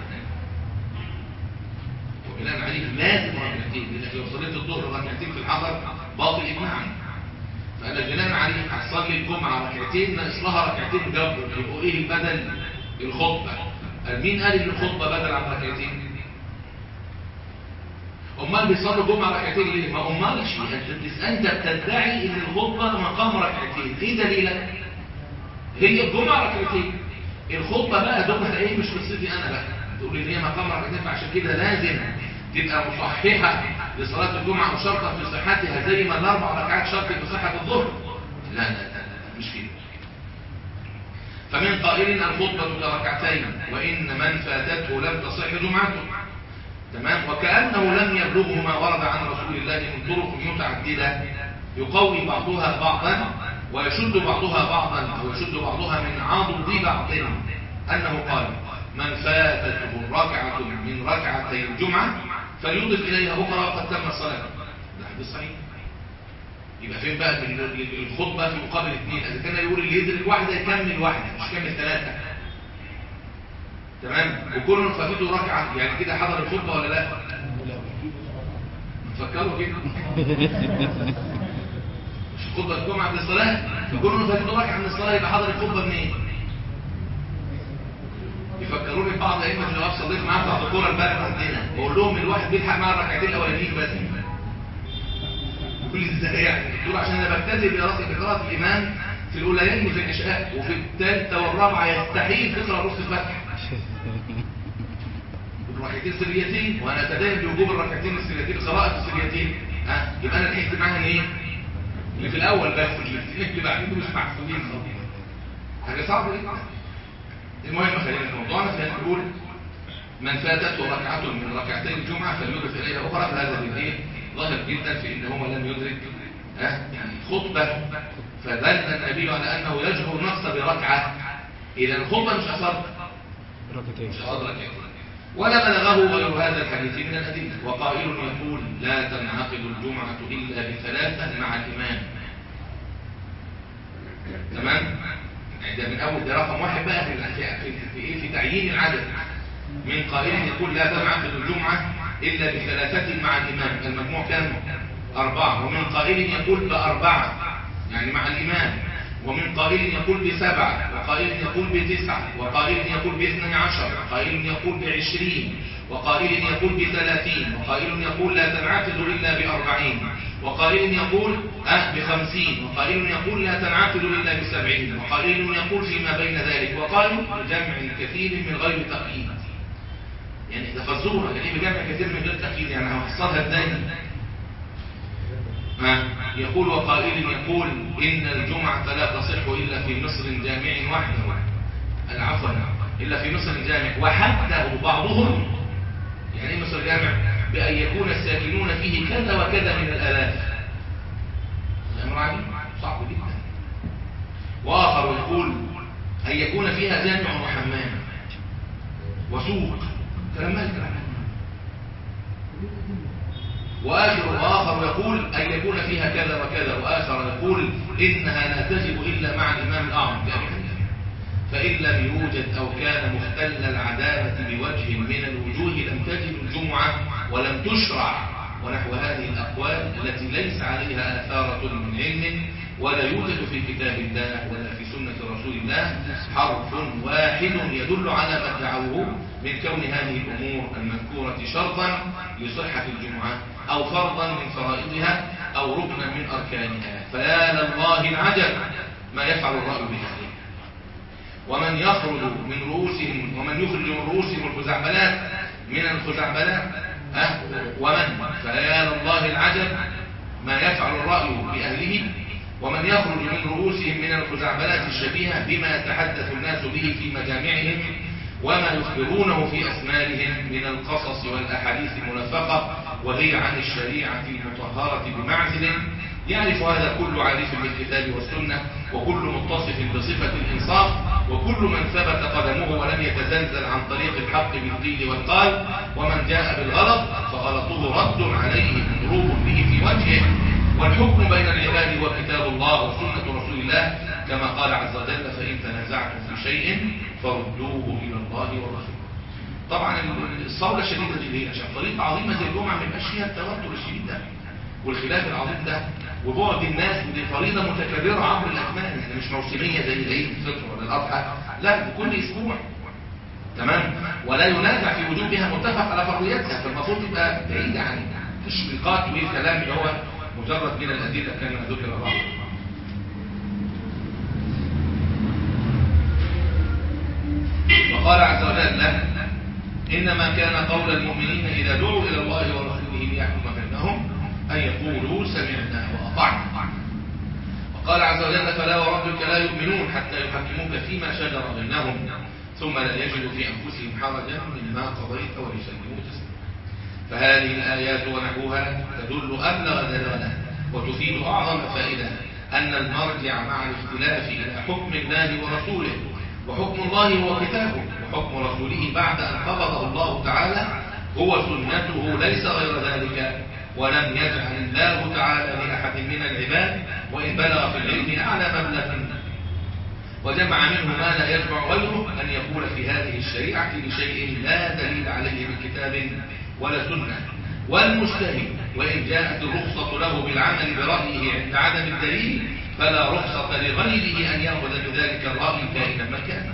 وبناء عليه لازم ركعتين لأنك لو صليت الظهر ركعتين في الحضر باطل إجماعا فأنا بناء عليه هتصلي الجمعة ركعتين ناقص لها ركعتين جبر يبقوا إيه البدل الخطبة قال مين قال إن الخطبة بدل عن ركعتين أمال بيصلوا الجمعة ركعتين ليه؟ ما أمالش أنت بتس- أنت بتدعي إن الخطبة مقام ركعتين إيه دليلك؟ هي الجمعة ركعتين الخطبة بقى دمها إيه مش قصتي أنا بقى تقول إن هي مقام ركعتين فعشان كده لازم تبقى مصححة لصلاة الجمعة وشرطة في صحتها زي ما الأربع ركعات شرط في صحة الظهر لا لا لا, لا مش كده فمن قائل الخطبة كركعتين وإن من فاتته لم تصح جمعته تمام وكأنه لم يبلغه ما ورد عن رسول الله من طرق متعددة يقوي بعضها بعضا ويشد بعضها بعضا أو يشد بعضها من عضد بعض أنه قال من فاتته ركعة من ركعتي الجمعة فليضف إليها أخرى وقد تم الصلاة ده حديث صحيح يبقى فين بقى من الخطبة في مقابل اثنين إذا كان يقول اللي يدرك واحدة يكمل واحدة مش يكمل ثلاثة تمام وكل فاتته ركعة يعني كده حضر الخطبة ولا لا تفكروا كده مش خطبة الجمعة من الصلاة كل فاتته ركعة من الصلاة يبقى حضر الخطبة منين يفكروني بعض ائمه اللي واقف صديق معاه بتاع الكوره امبارح عندنا بقول لهم الواحد بيلحق معاه الركعتين الاولانيين بس يقول لي ازاي يعني دول عشان انا ببتدي بقراءه قراءه الامام في الاوليين في العشاء وفي الثالثه والرابعه يستحيل تقرا نص الفتح الركعتين سريتين وانا اتدين بوجوب الركعتين السريتين قراءه السريتين ها يبقى انا لحقت معاها ايه اللي في الاول بس اللي بعدين مش محسوبين خالص حاجه صعبه جدا المهم خلينا في موضوعنا فنقول من فاتته ركعة من ركعتي الجمعة فليضف إليها أخرى فهذا بالإيه ظاهر جدا في إن هو لم يدرك ها يعني خطبة فدل النبي على أنه يجبر النقص بركعة إذا الخطبة مش أصاب ركعتين مش أصاب ركعتين ولا بلغه غير هذا الحديث من الأدلة وقائل يقول لا تنعقد الجمعة إلا بثلاثة مع الإمام تمام ده من اول ده رقم واحد بقى في في في, إيه؟ في تعيين العدد من قائل يقول لا تنعقد الجمعه الا بثلاثه مع الامام المجموع كام اربعه ومن قائل يقول باربعه يعني مع الامام ومن قائل يقول بسبعه وقائل يقول بتسعه وقائل يقول باثني عشر وقائل يقول بعشرين وقائل يقول بثلاثين وقائل يقول لا تنعقد الا باربعين وقائل يقول أه بخمسين وقائل يقول لا تنعقد إلا بسبعين وقائل يقول فيما بين ذلك وقائل بجمع كثير من غير تقييد يعني ده فزورة يعني بجمع كثير من غير تقييد يعني هحصلها ازاي ها يقول وقائل يقول إن الجمعة لا تصح إلا في مصر جامع وحده العفو إلا في مصر جامع وحده بعضهم يعني إيه مصر جامع بأن يكون الساكنون فيه كذا وكذا من الآلاف الأمر عجيب صعب يقول أن يكون فيها جامع وحمام وسوق كلام مالك رحمه وآخر وآخر يقول أن يكون فيها كذا وكذا وآخر يقول إنها لا تجب إلا مع الإمام الأعظم فإن لم يوجد أو كان مختل العدالة بوجه من الوجوه لم تجب الجمعة ولم تشرع ونحو هذه الأقوال التي ليس عليها آثارة من علم ولا يوجد في كتاب الله ولا في سنة رسول الله حرف واحد يدل على ما ادعوه من كون هذه الأمور المذكورة شرطا لصحة الجمعة أو فرضا من فرائضها أو ركنا من أركانها فيا لله العجب ما يفعل الرأي بهذه ومن يخرج من رؤوسهم ومن يخرج من رؤوسهم الخزعبلات من الخزعبلات أه؟ ومن فيا لله العجب ما يفعل الرأي بأهله ومن يخرج من رؤوسهم من الخزعبلات الشبيهة بما يتحدث الناس به في مجامعهم وما يخبرونه في أسمارهم من القصص والأحاديث المنفقة وهي عن الشريعة المطهرة بمعزل يعرف هذا كل عارف بالكتاب والسنة وكل متصف بصفة الإنصاف وكل من ثبت قدمه ولم يتزلزل عن طريق الحق بالقيل والقال ومن جاء بالغلط فغلطه رد عليه مضروب به في وجهه والحكم بين العباد هو كتاب الله وسنة رسول الله كما قال عز وجل فإن تنازعتم في شيء فردوه إلى الله والرسول طبعا الصولة الشديدة دي ليه عشان طريقة عظيمة زي الجمعة ما يبقاش فيها التوتر الشديد ده والخلاف العظيم ده وبعد الناس ودي فريضة متكررة عبر الأكمال يعني مش موسمية زي العيد الفطر ولا الأضحى لا دي كل أسبوع تمام ولا ينازع في وجوبها متفق على فرضيتها فالمفروض تبقى بعيدة عن التشويقات والكلام اللي هو مجرد من الأدلة كما ذكر الله وقال عز وجل إنما كان قول المؤمنين إذا دعوا إلى الله ورسوله ليحكم بينهم أن يقولوا سمعنا وأطعنا وقال عز وجل فلا وربك لا يؤمنون حتى يحكموك فيما شجر بينهم ثم لا يجدوا في أنفسهم حرجا مما قضيت ويسلموا تسليما فهذه الآيات ونحوها تدل أبلغ دلالة وتفيد أعظم فائدة أن المرجع مع الاختلاف إلى حكم الله ورسوله وحكم الله هو كتابه وحكم رسوله بعد أن قبضه الله تعالى هو سنته ليس غير ذلك ولم يجعل الله تعالى لأحد من العباد وإن بلغ في العلم أعلى مبلغ وجمع منه ما لا يتبع غيره أن يقول في هذه الشريعة لشيء لا دليل عليه من كتاب ولا سنة والمجتهد وإن جاءت الرخصة له بالعمل برأيه عند عدم الدليل فلا رخصة لغيره أن يأخذ بذلك الرأي كائنا مكانا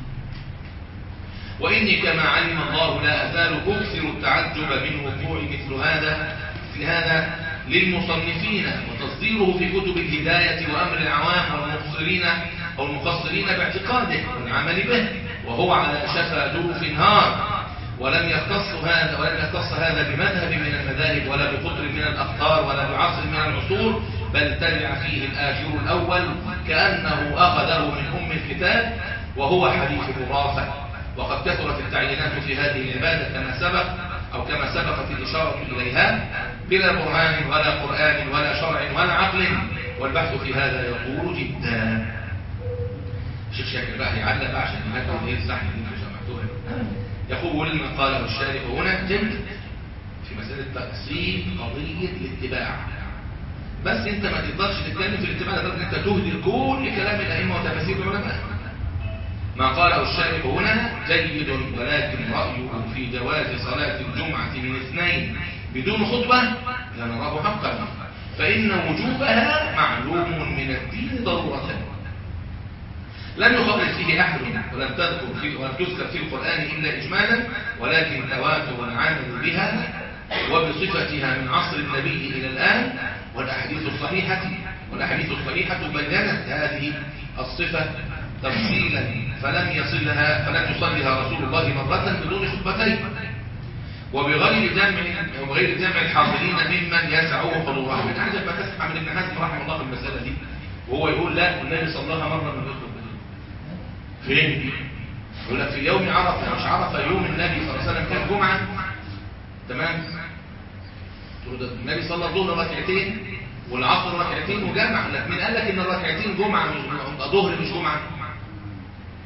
وإني كما علم الله لا أزال أكثر التعجب من وقوع مثل هذا مثل هذا للمصنفين وتصديره في كتب الهداية وأمر العوام والمقصرين أو المقصرين باعتقاده والعمل به وهو على شفا جرف نهار ولم يختص هذا ولم يختص هذا بمذهب من المذاهب ولا بقطر من الأقطار ولا بعصر من العصور بل تبع فيه الآخر الأول كأنه أخذه من أم الكتاب وهو حديث مرافع وقد كثرت التعيينات في هذه العبادة كما سبق أو كما سبقت الإشارة إليها بلا برهان ولا قرآن ولا شرع ولا عقل والبحث في هذا يطول جدا شيخ شاكر بقى يعلق بقى عشان يمكن ايه الزحمه اللي انتوا سمعتوها يقول ما قاله الشارع هنا جيد في مسألة تأصيل قضية الاتباع بس انت ما تقدرش تتكلم في الاتباع لدرجة انت تهدر كل كلام الأئمة وتفاسير العلماء ما قاله الشارع هنا جيد ولكن رأيه في جواز صلاة الجمعة من اثنين بدون خطبة لا نراه حقا فإن وجوبها معلوم من الدين ضرورة لم يخرج فيه أحد ولم تذكر فيه ولم تذكر في القرآن إلا إجمالا ولكن تواتر العمل بها وبصفتها من عصر النبي إلى الآن والأحاديث الصحيحة والأحاديث الصحيحة بينت هذه الصفة تفصيلا فلم يصلها فلم يصلها رسول الله مرة بدون خطبتين وبغير جمع وبغير جمع الحاضرين ممن يسعه حضورها من أعجب ما تسمع من ابن حزم رحمه الله في المسألة دي وهو يقول لا النبي صلى الله مرة من يخطب فين؟ يقول لك في يوم عرفة مش عرفة يوم النبي صلى الله عليه وسلم كان جمعة تمام تقول ده النبي صلى الظهر ركعتين والعصر ركعتين وجمع لك مين قال لك ان الركعتين جمعة مش ظهر مش جمعة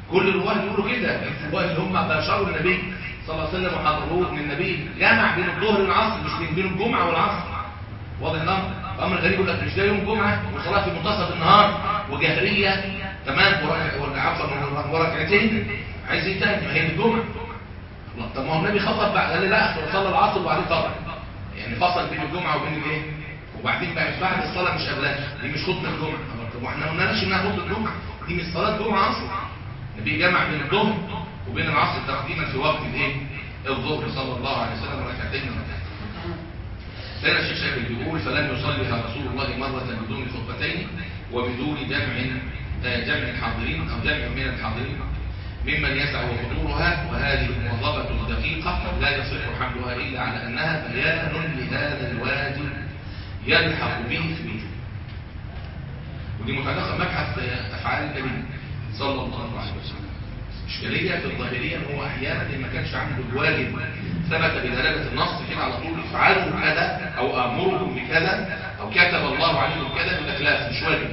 كل الرواه بيقولوا كده الرواه اللي هم باشروا النبي صلى الله عليه وسلم وحضروه ان النبي جمع بين الظهر والعصر مش بين بين الجمعه والعصر واضح الامر امر غريب يقول لك مش ده يوم جمعه وصلاه في منتصف النهار وجهريه تمام وركع- وركعتين عايز ايه تاني ما هي الجمعه الله، طب ما هو النبي خطب بعد قال لي لا أصل صلى العصر وبعدين طبعا يعني فصل بين الجمعه وبين الايه وبعدين بقى مش بعد الصلاه مش قبلها دي مش خطبه الجمعه طب واحنا ما قلناش انها خطبه الجمعه دي مش صلاه جمعه اصلا النبي جمع بين الظهر وبين العصر تقديما في وقت الايه الظهر صلى الله عليه وسلم ركعتين من ركعتين كان الشيخ شاكر بيقول فلم يصليها رسول الله مرة بدون خطبتين وبدون جمع آه، جمع الحاضرين أو جمع من الحاضرين ممن يسع حضورها وهذه المواظبة الدقيقة لا يصح حملها إلا على أنها بيان لهذا الواجب يلحق به في الوجوب ودي متعلقة بمبحث آه، أفعال النبي صلى الله عليه وسلم إشكالية في الظاهرية إن هو أحيانا اللي ما كانش عنده الواجب ثبت بدلالة النص كده على طول افعلوا كذا أو أمركم بكذا أو كتب الله عليكم كذا يقول لك لا مش واجب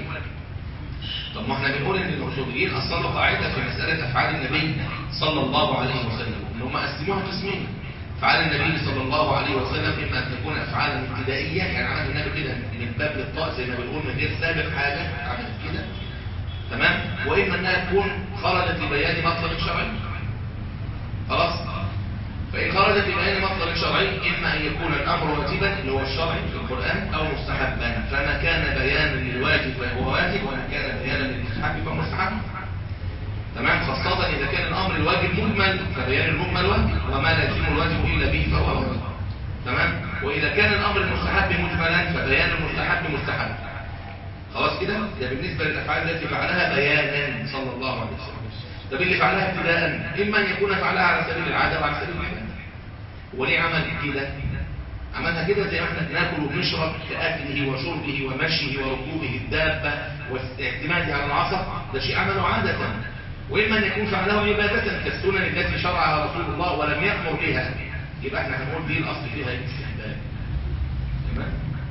طب ما احنا بنقول ان الاصوليين اصلوا قاعده في مساله افعال النبي صلى الله عليه وسلم ان هم قسموها قسمين افعال النبي صلى الله عليه وسلم اما ان تكون افعالا ابتدائيه يعني عمل النبي كده من باب للطاء زي ما بنقول من غير سابق حاجه عمل كده تمام واما انها تكون خرجت لبيان مطلب شرعي خلاص فإن خرجت ببيان مطلب شرعي إما أن يكون الأمر واجبا اللي هو الشرعي في القرآن أو مستحبا فما كان بيانا للواجب فهو واجب وما كان بيانا للمستحب فهو مستحب تمام خاصة إذا كان الأمر الواجب مجمل فبيان المجمل واجب وما لا يتم الواجب إلا به فهو واجب تمام وإذا كان الأمر المستحب مجملا فبيان المستحب مستحب خلاص كده ده بالنسبة للأفعال التي فعلها بيانا صلى الله عليه وسلم طب اللي فعلها ابتداء إما أن يكون فعلها على سبيل العادة وعلى سبيل العادة وليه عمل كده عملها كده زي ما احنا بناكل وبنشرب كأكله وشربه ومشيه وركوبه الدابة واعتماده على العصا ده شيء عمله عادة وإما أن يكون فعله عبادة كالسنن التي شرعها رسول الله ولم يأمر بها يبقى احنا هنقول دي الأصل فيها الاستحباب تمام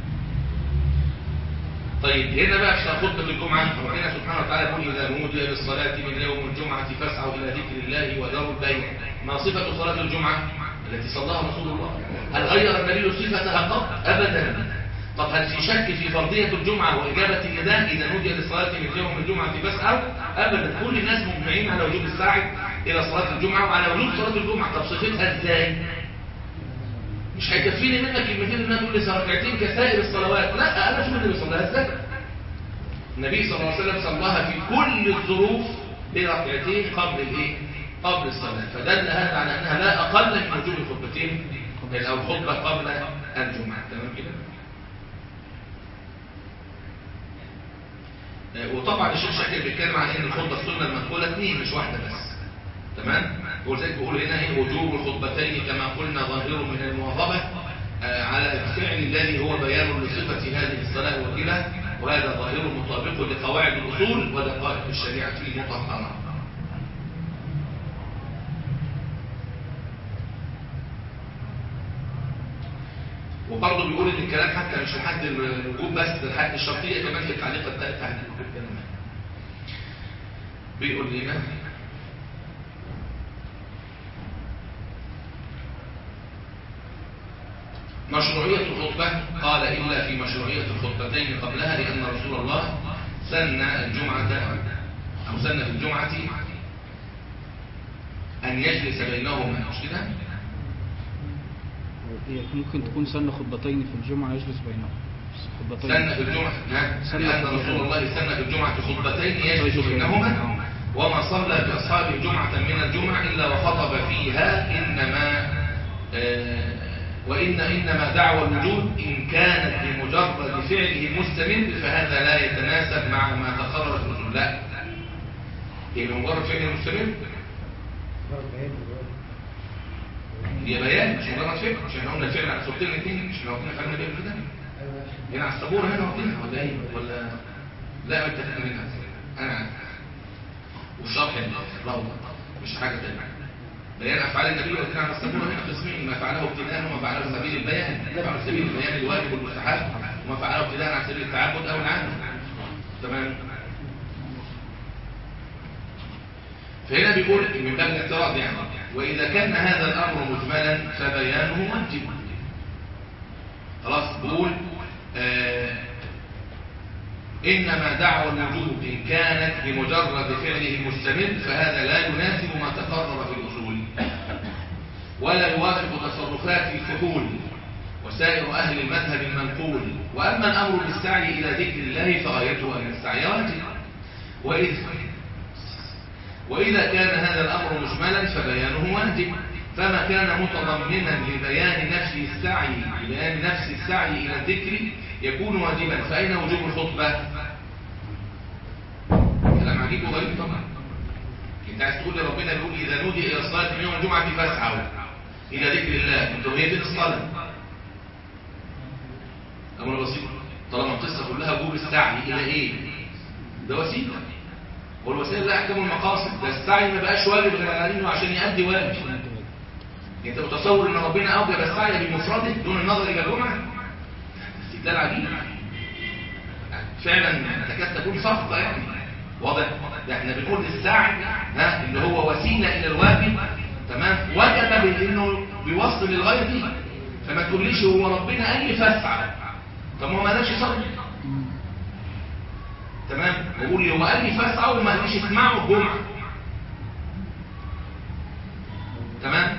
طيب هنا بقى في خطبة الجمعة ربنا سبحانه وتعالى يقول إذا نودي للصلاة من يوم الجمعة فاسعوا إلى ذكر الله وذروا البيع ما صفة صلاة الجمعة التي صلاها رسول الله هل غير النبي صفتها قط أبدا طب هل في شك في فرضية الجمعة وإجابة النداء إذا نودي للصلاة من يوم الجمعة فاسعوا أبدا كل الناس مجمعين على وجوب السعي إلى صلاة الجمعة وعلى وجوب صلاة الجمعة طب صفتها إزاي مش هيكفيني منك كلمتين انها تقول لي ركعتين كسائر الصلوات لا انا شو اللي بيصليها ازاي النبي صلى الله عليه وسلم صلاها في كل الظروف بركعتين قبل الايه قبل الصلاه فدل هذا على انها لا اقل من وجوب الخطبتين او الخطبه قبل الجمعه تمام كده آه، وطبعا الشيخ شاكر بيتكلم عن ان الخطبه السنه المنقوله اثنين مش واحده بس تمام ولذلك بيقول هنا ايه وجوب الخطبتين كما قلنا ظاهر من المواظبه آه، على الفعل الذي هو بيان لصفه هذه الصلاه وكده وهذا ظاهر مطابق لقواعد الاصول ودقائق الشريعه المطهره وبرضه بيقول ان الكلام حتى مش لحد الوجوب بس ده لحد الشرطيه كمان في التعليق الثالث عن الكلام بيقول لنا مشروعية الخطبة قال إلا في مشروعية الخطبتين قبلها لأن رسول الله سن الجمعة أو سن في الجمعة أن يجلس بينهما مش كده؟ هي ممكن تكون سن خطبتين في الجمعة يجلس بينهم خطبتين سن في الجمعة ها؟ سن لأن في رسول الله سن في الجمعة خطبتين يجلس بينهما وما صلى بأصحابه جمعة من الجمعة إلا وخطب فيها إنما آه وإن إنما دعوى الوجود إن كانت بمجرد فعله مستمر فهذا لا يتناسب مع ما تقرر في الوجود لا هي بمجرد فعل مستمر هي بيان مش مجرد فعل مش احنا قلنا الفعل على صورتين الاثنين مش احنا واخدين فعلنا بيه كده هنا على السبوره هنا واخدينها ولا ايه ولا لا انت منها انا عارف والشرح الروضه مش حاجه ثانيه بيان افعال النبي واخدين على السبوره هنا قسمين ما فعله ابتداء وما فعله على سبيل البيان على سبيل البيان الواجب والمستحب وما فعله ابتداء على سبيل التعبد او العام تمام فهنا بيقول من باب الاعتراض يعني وإذا كان هذا الأمر مجملا فبيانه واجب خلاص بيقول آه إنما دعوى الوجوب إن كانت بمجرد فعله المستمر فهذا لا يناسب ما تقرر في الأصول ولا يوافق تصرفات الفحول وسائر أهل المذهب المنقول وأما الأمر بالسعي إلى ذكر الله فغايته أن السعي واجب وإذ وإذا كان هذا الأمر مجملا فبيانه واجب فما كان متضمنا لبيان نفس السعي لبيان نفس السعي إلى الذكر يكون واجبا فأين وجوب الخطبة؟ كلام عجيب وغريب طبعا انت عايز تقول لربنا بيقول إذا نودي إلى الصلاة من يوم الجمعة فاسعوا إلى ذكر الله انتوا هي دي الصلاة أمر بسيط طالما القصة كلها وجوب السعي إلى إيه؟ ده وسيلة والوسائل لا أحكام المقاصد ده السعي ما بقاش واجب غير على انه عشان يؤدي واجب انت متصور ان ربنا اوجب السعي بمفرده دون النظر الى الجمعه استدلال عجيب فعلا تكاد تكون صفقه يعني واضح ده احنا بنقول السعي ها اللي هو وسيله الى الواجب تمام وجب بانه بيوصل للغايه دي فما تقوليش هو ربنا قال لي فاسعى طب ما هو ما قالش صلي تمام بقول لي هو قال لي فاسعوا وما قاليش اسمعوا الجمعه تمام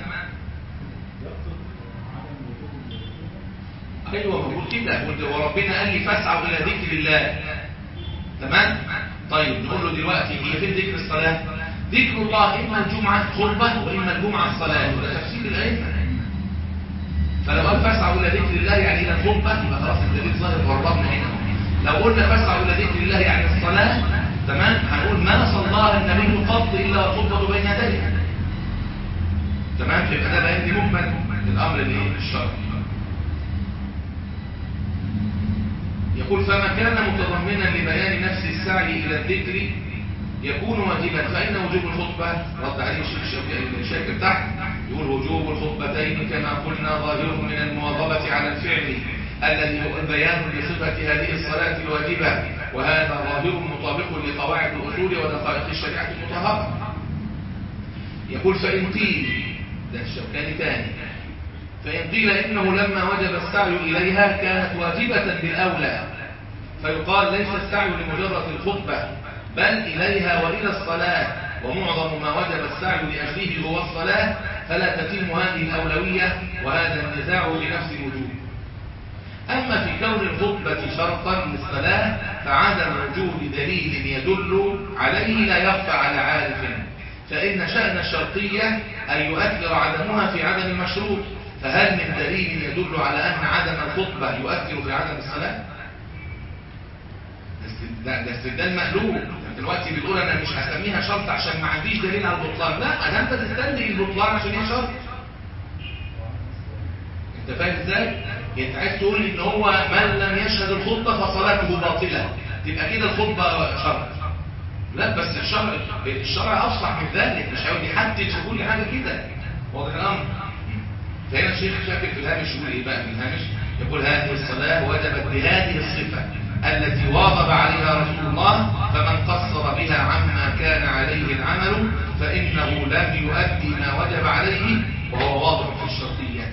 ايوه بقول كده قلت هو ربنا قال لي فاسعوا الى ذكر الله تمام طيب نقول له دلوقتي هي فين ذكر الصلاه ذكر الله اما الجمعه خطبه واما الجمعه الصلاه وده تفسير الائمه فلو قال فاسعوا الى ذكر الله يعني الى الخطبه يبقى خلاص الدليل ظاهر قربنا هنا لو قلنا فاسعوا الى ذكر الله يعني الصلاه تمام هنقول ما صلاها النبي قط الا والخطبه بين يديه تمام يبقى ده بيان دي مجمل الامر الايه الشرعي يقول فما كان متضمنا لبيان نفس السعي الى الذكر يكون واجبا فإن وجوب الخطبة رد عليه الشيخ الشافعي الشاكر تحت يقول وجوب الخطبتين كما قلنا ظاهر من المواظبة على الفعل الذي هو بيان لصفة هذه الصلاة الواجبة وهذا ظاهر مطابق لقواعد الأصول ودقائق الشريعة المطهرة يقول فإن قيل ده الشوكاني ثاني فإن قيل إنه لما وجب السعي إليها كانت واجبة بالأولى فيقال ليس السعي لمجرد الخطبة بل إليها وإلى الصلاة ومعظم ما وجب السعي لأجله هو الصلاة فلا تتم هذه الأولوية وهذا النزاع بنفس الوجوب أما في كون الخطبة شرطا للصلاة فعدم وجود دليل يدل عليه لا يخفى على عارف فإن شأن الشرطية أن يؤثر عدمها في عدم المشروط فهل من دليل يدل على أن عدم الخطبة يؤثر في عدم الصلاة؟ ده ده استدلال مقلوب دلوقتي بتقول انا مش هسميها شرط عشان ما عنديش دليل على البطلان لا ده انت تستدل البطلان عشان هي شرط انت فاهم ازاي انت عايز تقول لي ان هو من لم يشهد الخطبه فصلاته باطله تبقى كده الخطبه شرط لا بس الشرع الشرع افصح من ذلك مش هيقول يحدد يقول لي حاجه كده واضح الامر فهنا الشيخ شاكر في الهامش يقول ايه بقى في الهامش يقول هذه الصلاه وجبت بهذه الصفه التي واظب عليها رسول الله فمن قصر بها عما كان عليه العمل فإنه لم يؤدي ما وجب عليه وهو واضح في الشرطية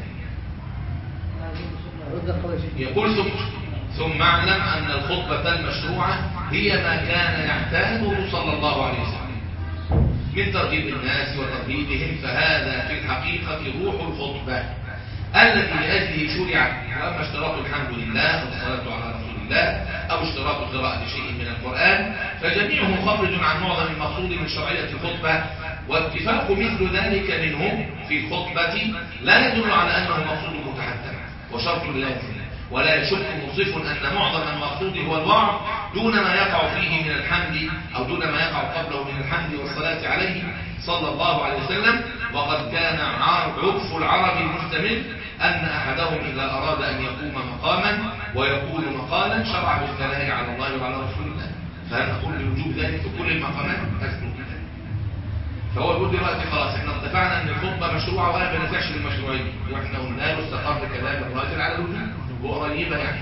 يقول ثم ثم اعلم أن الخطبة المشروعة هي ما كان يعتاده صلى الله عليه وسلم من ترغيب الناس وترهيبهم فهذا في الحقيقة روح الخطبة التي لأجله شرعت وأما اشتراط الحمد لله والصلاة على رسول الله أو اشتراط قراءة شيء من القرآن فجميعه خرج عن معظم المقصود من شرعية الخطبة واتفاق مثل ذلك منهم في الخطبة لا يدل على أنه مقصود متحتم وشرط لازم ولا يشك موصف أن معظم المقصود هو الوعظ دون ما يقع فيه من الحمد أو دون ما يقع قبله من الحمد والصلاة عليه صلى الله عليه وسلم وقد كان عرف العرب المستمر أن أحدهم إذا أراد أن يقوم مقاما ويقول مقالا شرع بالثناء على الله وعلى رسول الله فهل نقول بوجوب ذلك في كل المقامات؟ أسلم فهو يقول دلوقتي خلاص احنا اتفقنا ان الخطبه مشروعه ولا بنزعش للمشروعيه واحنا قلنا له استقر كلام الراجل على الوجوب وقريبه يعني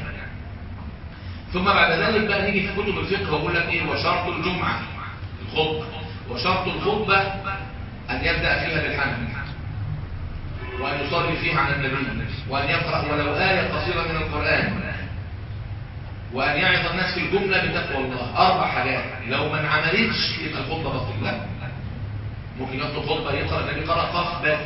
ثم بعد ذلك بقى نيجي في كتب الفقه ويقول لك ايه وشرط الجمعه الخطبه وشرط الخطبة أن يبدأ فيها بالحمد وأن يصلي فيها على النبي وأن يقرأ ولو آية قصيرة من القرآن وأن يعظ الناس في الجملة بتقوى الله أربع حاجات لو ما عملتش يبقى الخطبة بطل لا ممكن يخطب خطبة يقرأ النبي قرأ قاف بس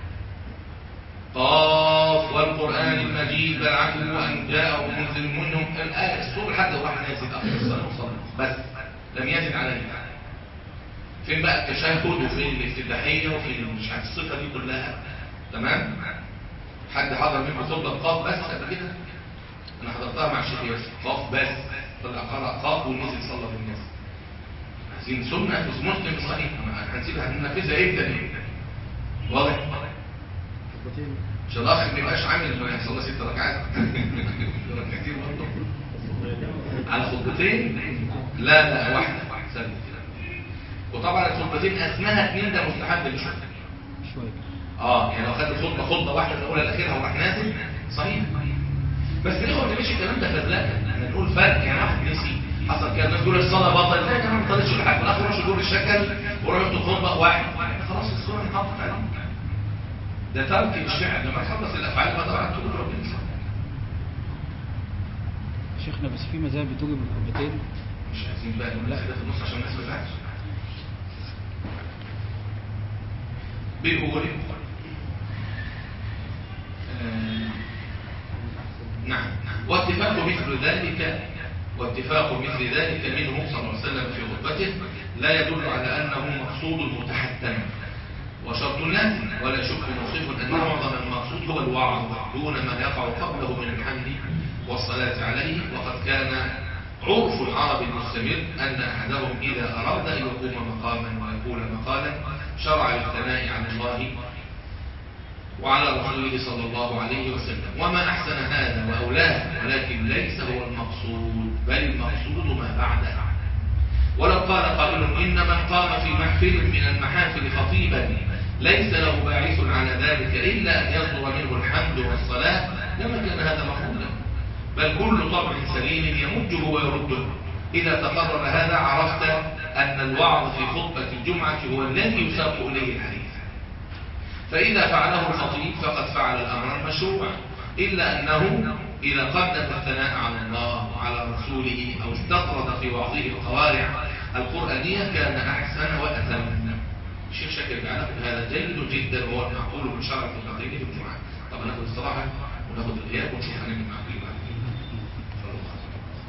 قاف والقرآن المجيد بل عجبوا أن جاءوا منزل منهم الآية السورة لحد واحد يزيد آخر الصلاة والصلاة بس لم يزد عليه فين بقى التشهد وفين الافتتاحية وفين مش عارف الصفة دي كلها تمام حد حضر منكم خطبة قاف بس قبل كده انا حضرتها مع الشيخ ياسر قاف بس طلع قرأ قاف ونزل صلى بالناس عايزين سنة في مسلم صحيح هنسيبها هننفذها امتى دي واضح مش الاخر ما يبقاش عامل انه يصلي ست ركعات ركعتين برضه على خطبتين لا لا واحده سلم وطبعا الخطبتين اسمها اثنين ده مستحب مش شوية اه يعني لو خد الخطبه خطبه واحده من الاولى لاخرها وراح نازل صحيح بس ليه ما بنعملش الكلام ده فزلكه احنا نقول فرق يعني واحد نسي حصل كده الناس تقول الصلاه بطل لا يا جماعه ما بطلتش ولا حاجه في الاخر روح يقول الشكل وروح يكتب خطبه واحد خلاص الصوره انحطت عليه ده ترك الشعر لما تخلص الافعال بقى طبعا تقول ربنا يسلمك. شيخنا بس في مذاهب بتوجب الخطبتين مش عايزين بقى نقول كده في النص عشان الناس ما تزعلش بيقول آه، نعم واتفاق مثل ذلك واتفاق مثل ذلك منه صلى الله عليه وسلم في خطبته لا يدل على انه مقصود متحتم وشرط لازم ولا شك مصيب ان معظم المقصود هو الوعظ دون ما يقع قبله من الحمد والصلاه عليه وقد كان عرف العرب المستمر ان احدهم اذا اراد ان يقوم مقاما ويقول مقالا شرع بالثناء على الله وعلى رسوله صلى الله عليه وسلم وما أحسن هذا وأولاه ولكن ليس هو المقصود بل المقصود ما بعده ولو قال قائل إن من قام في محفل من المحافل خطيبا ليس له باعث على ذلك إلا أن يصدر منه الحمد والصلاة لما كان هذا مقولا بل كل طبع سليم يمجه ويرده إذا تقرر هذا عرفت أن الوعظ في خطبة الجمعة هو الذي يساق إليه الحديث فإذا فعله الخطيب فقد فعل الأمر المشروع إلا أنه إذا قدم الثناء على الله وعلى رسوله أو استطرد في وعظه القوارع القرآنية كان أحسن وأتم الشيخ شاكر بيعلق هذا جيد جدا وهو المعقول من شرع في الخطيب في الجمعة طب ناخد استراحة وناخد الغياب ونشوف هنعمل معاه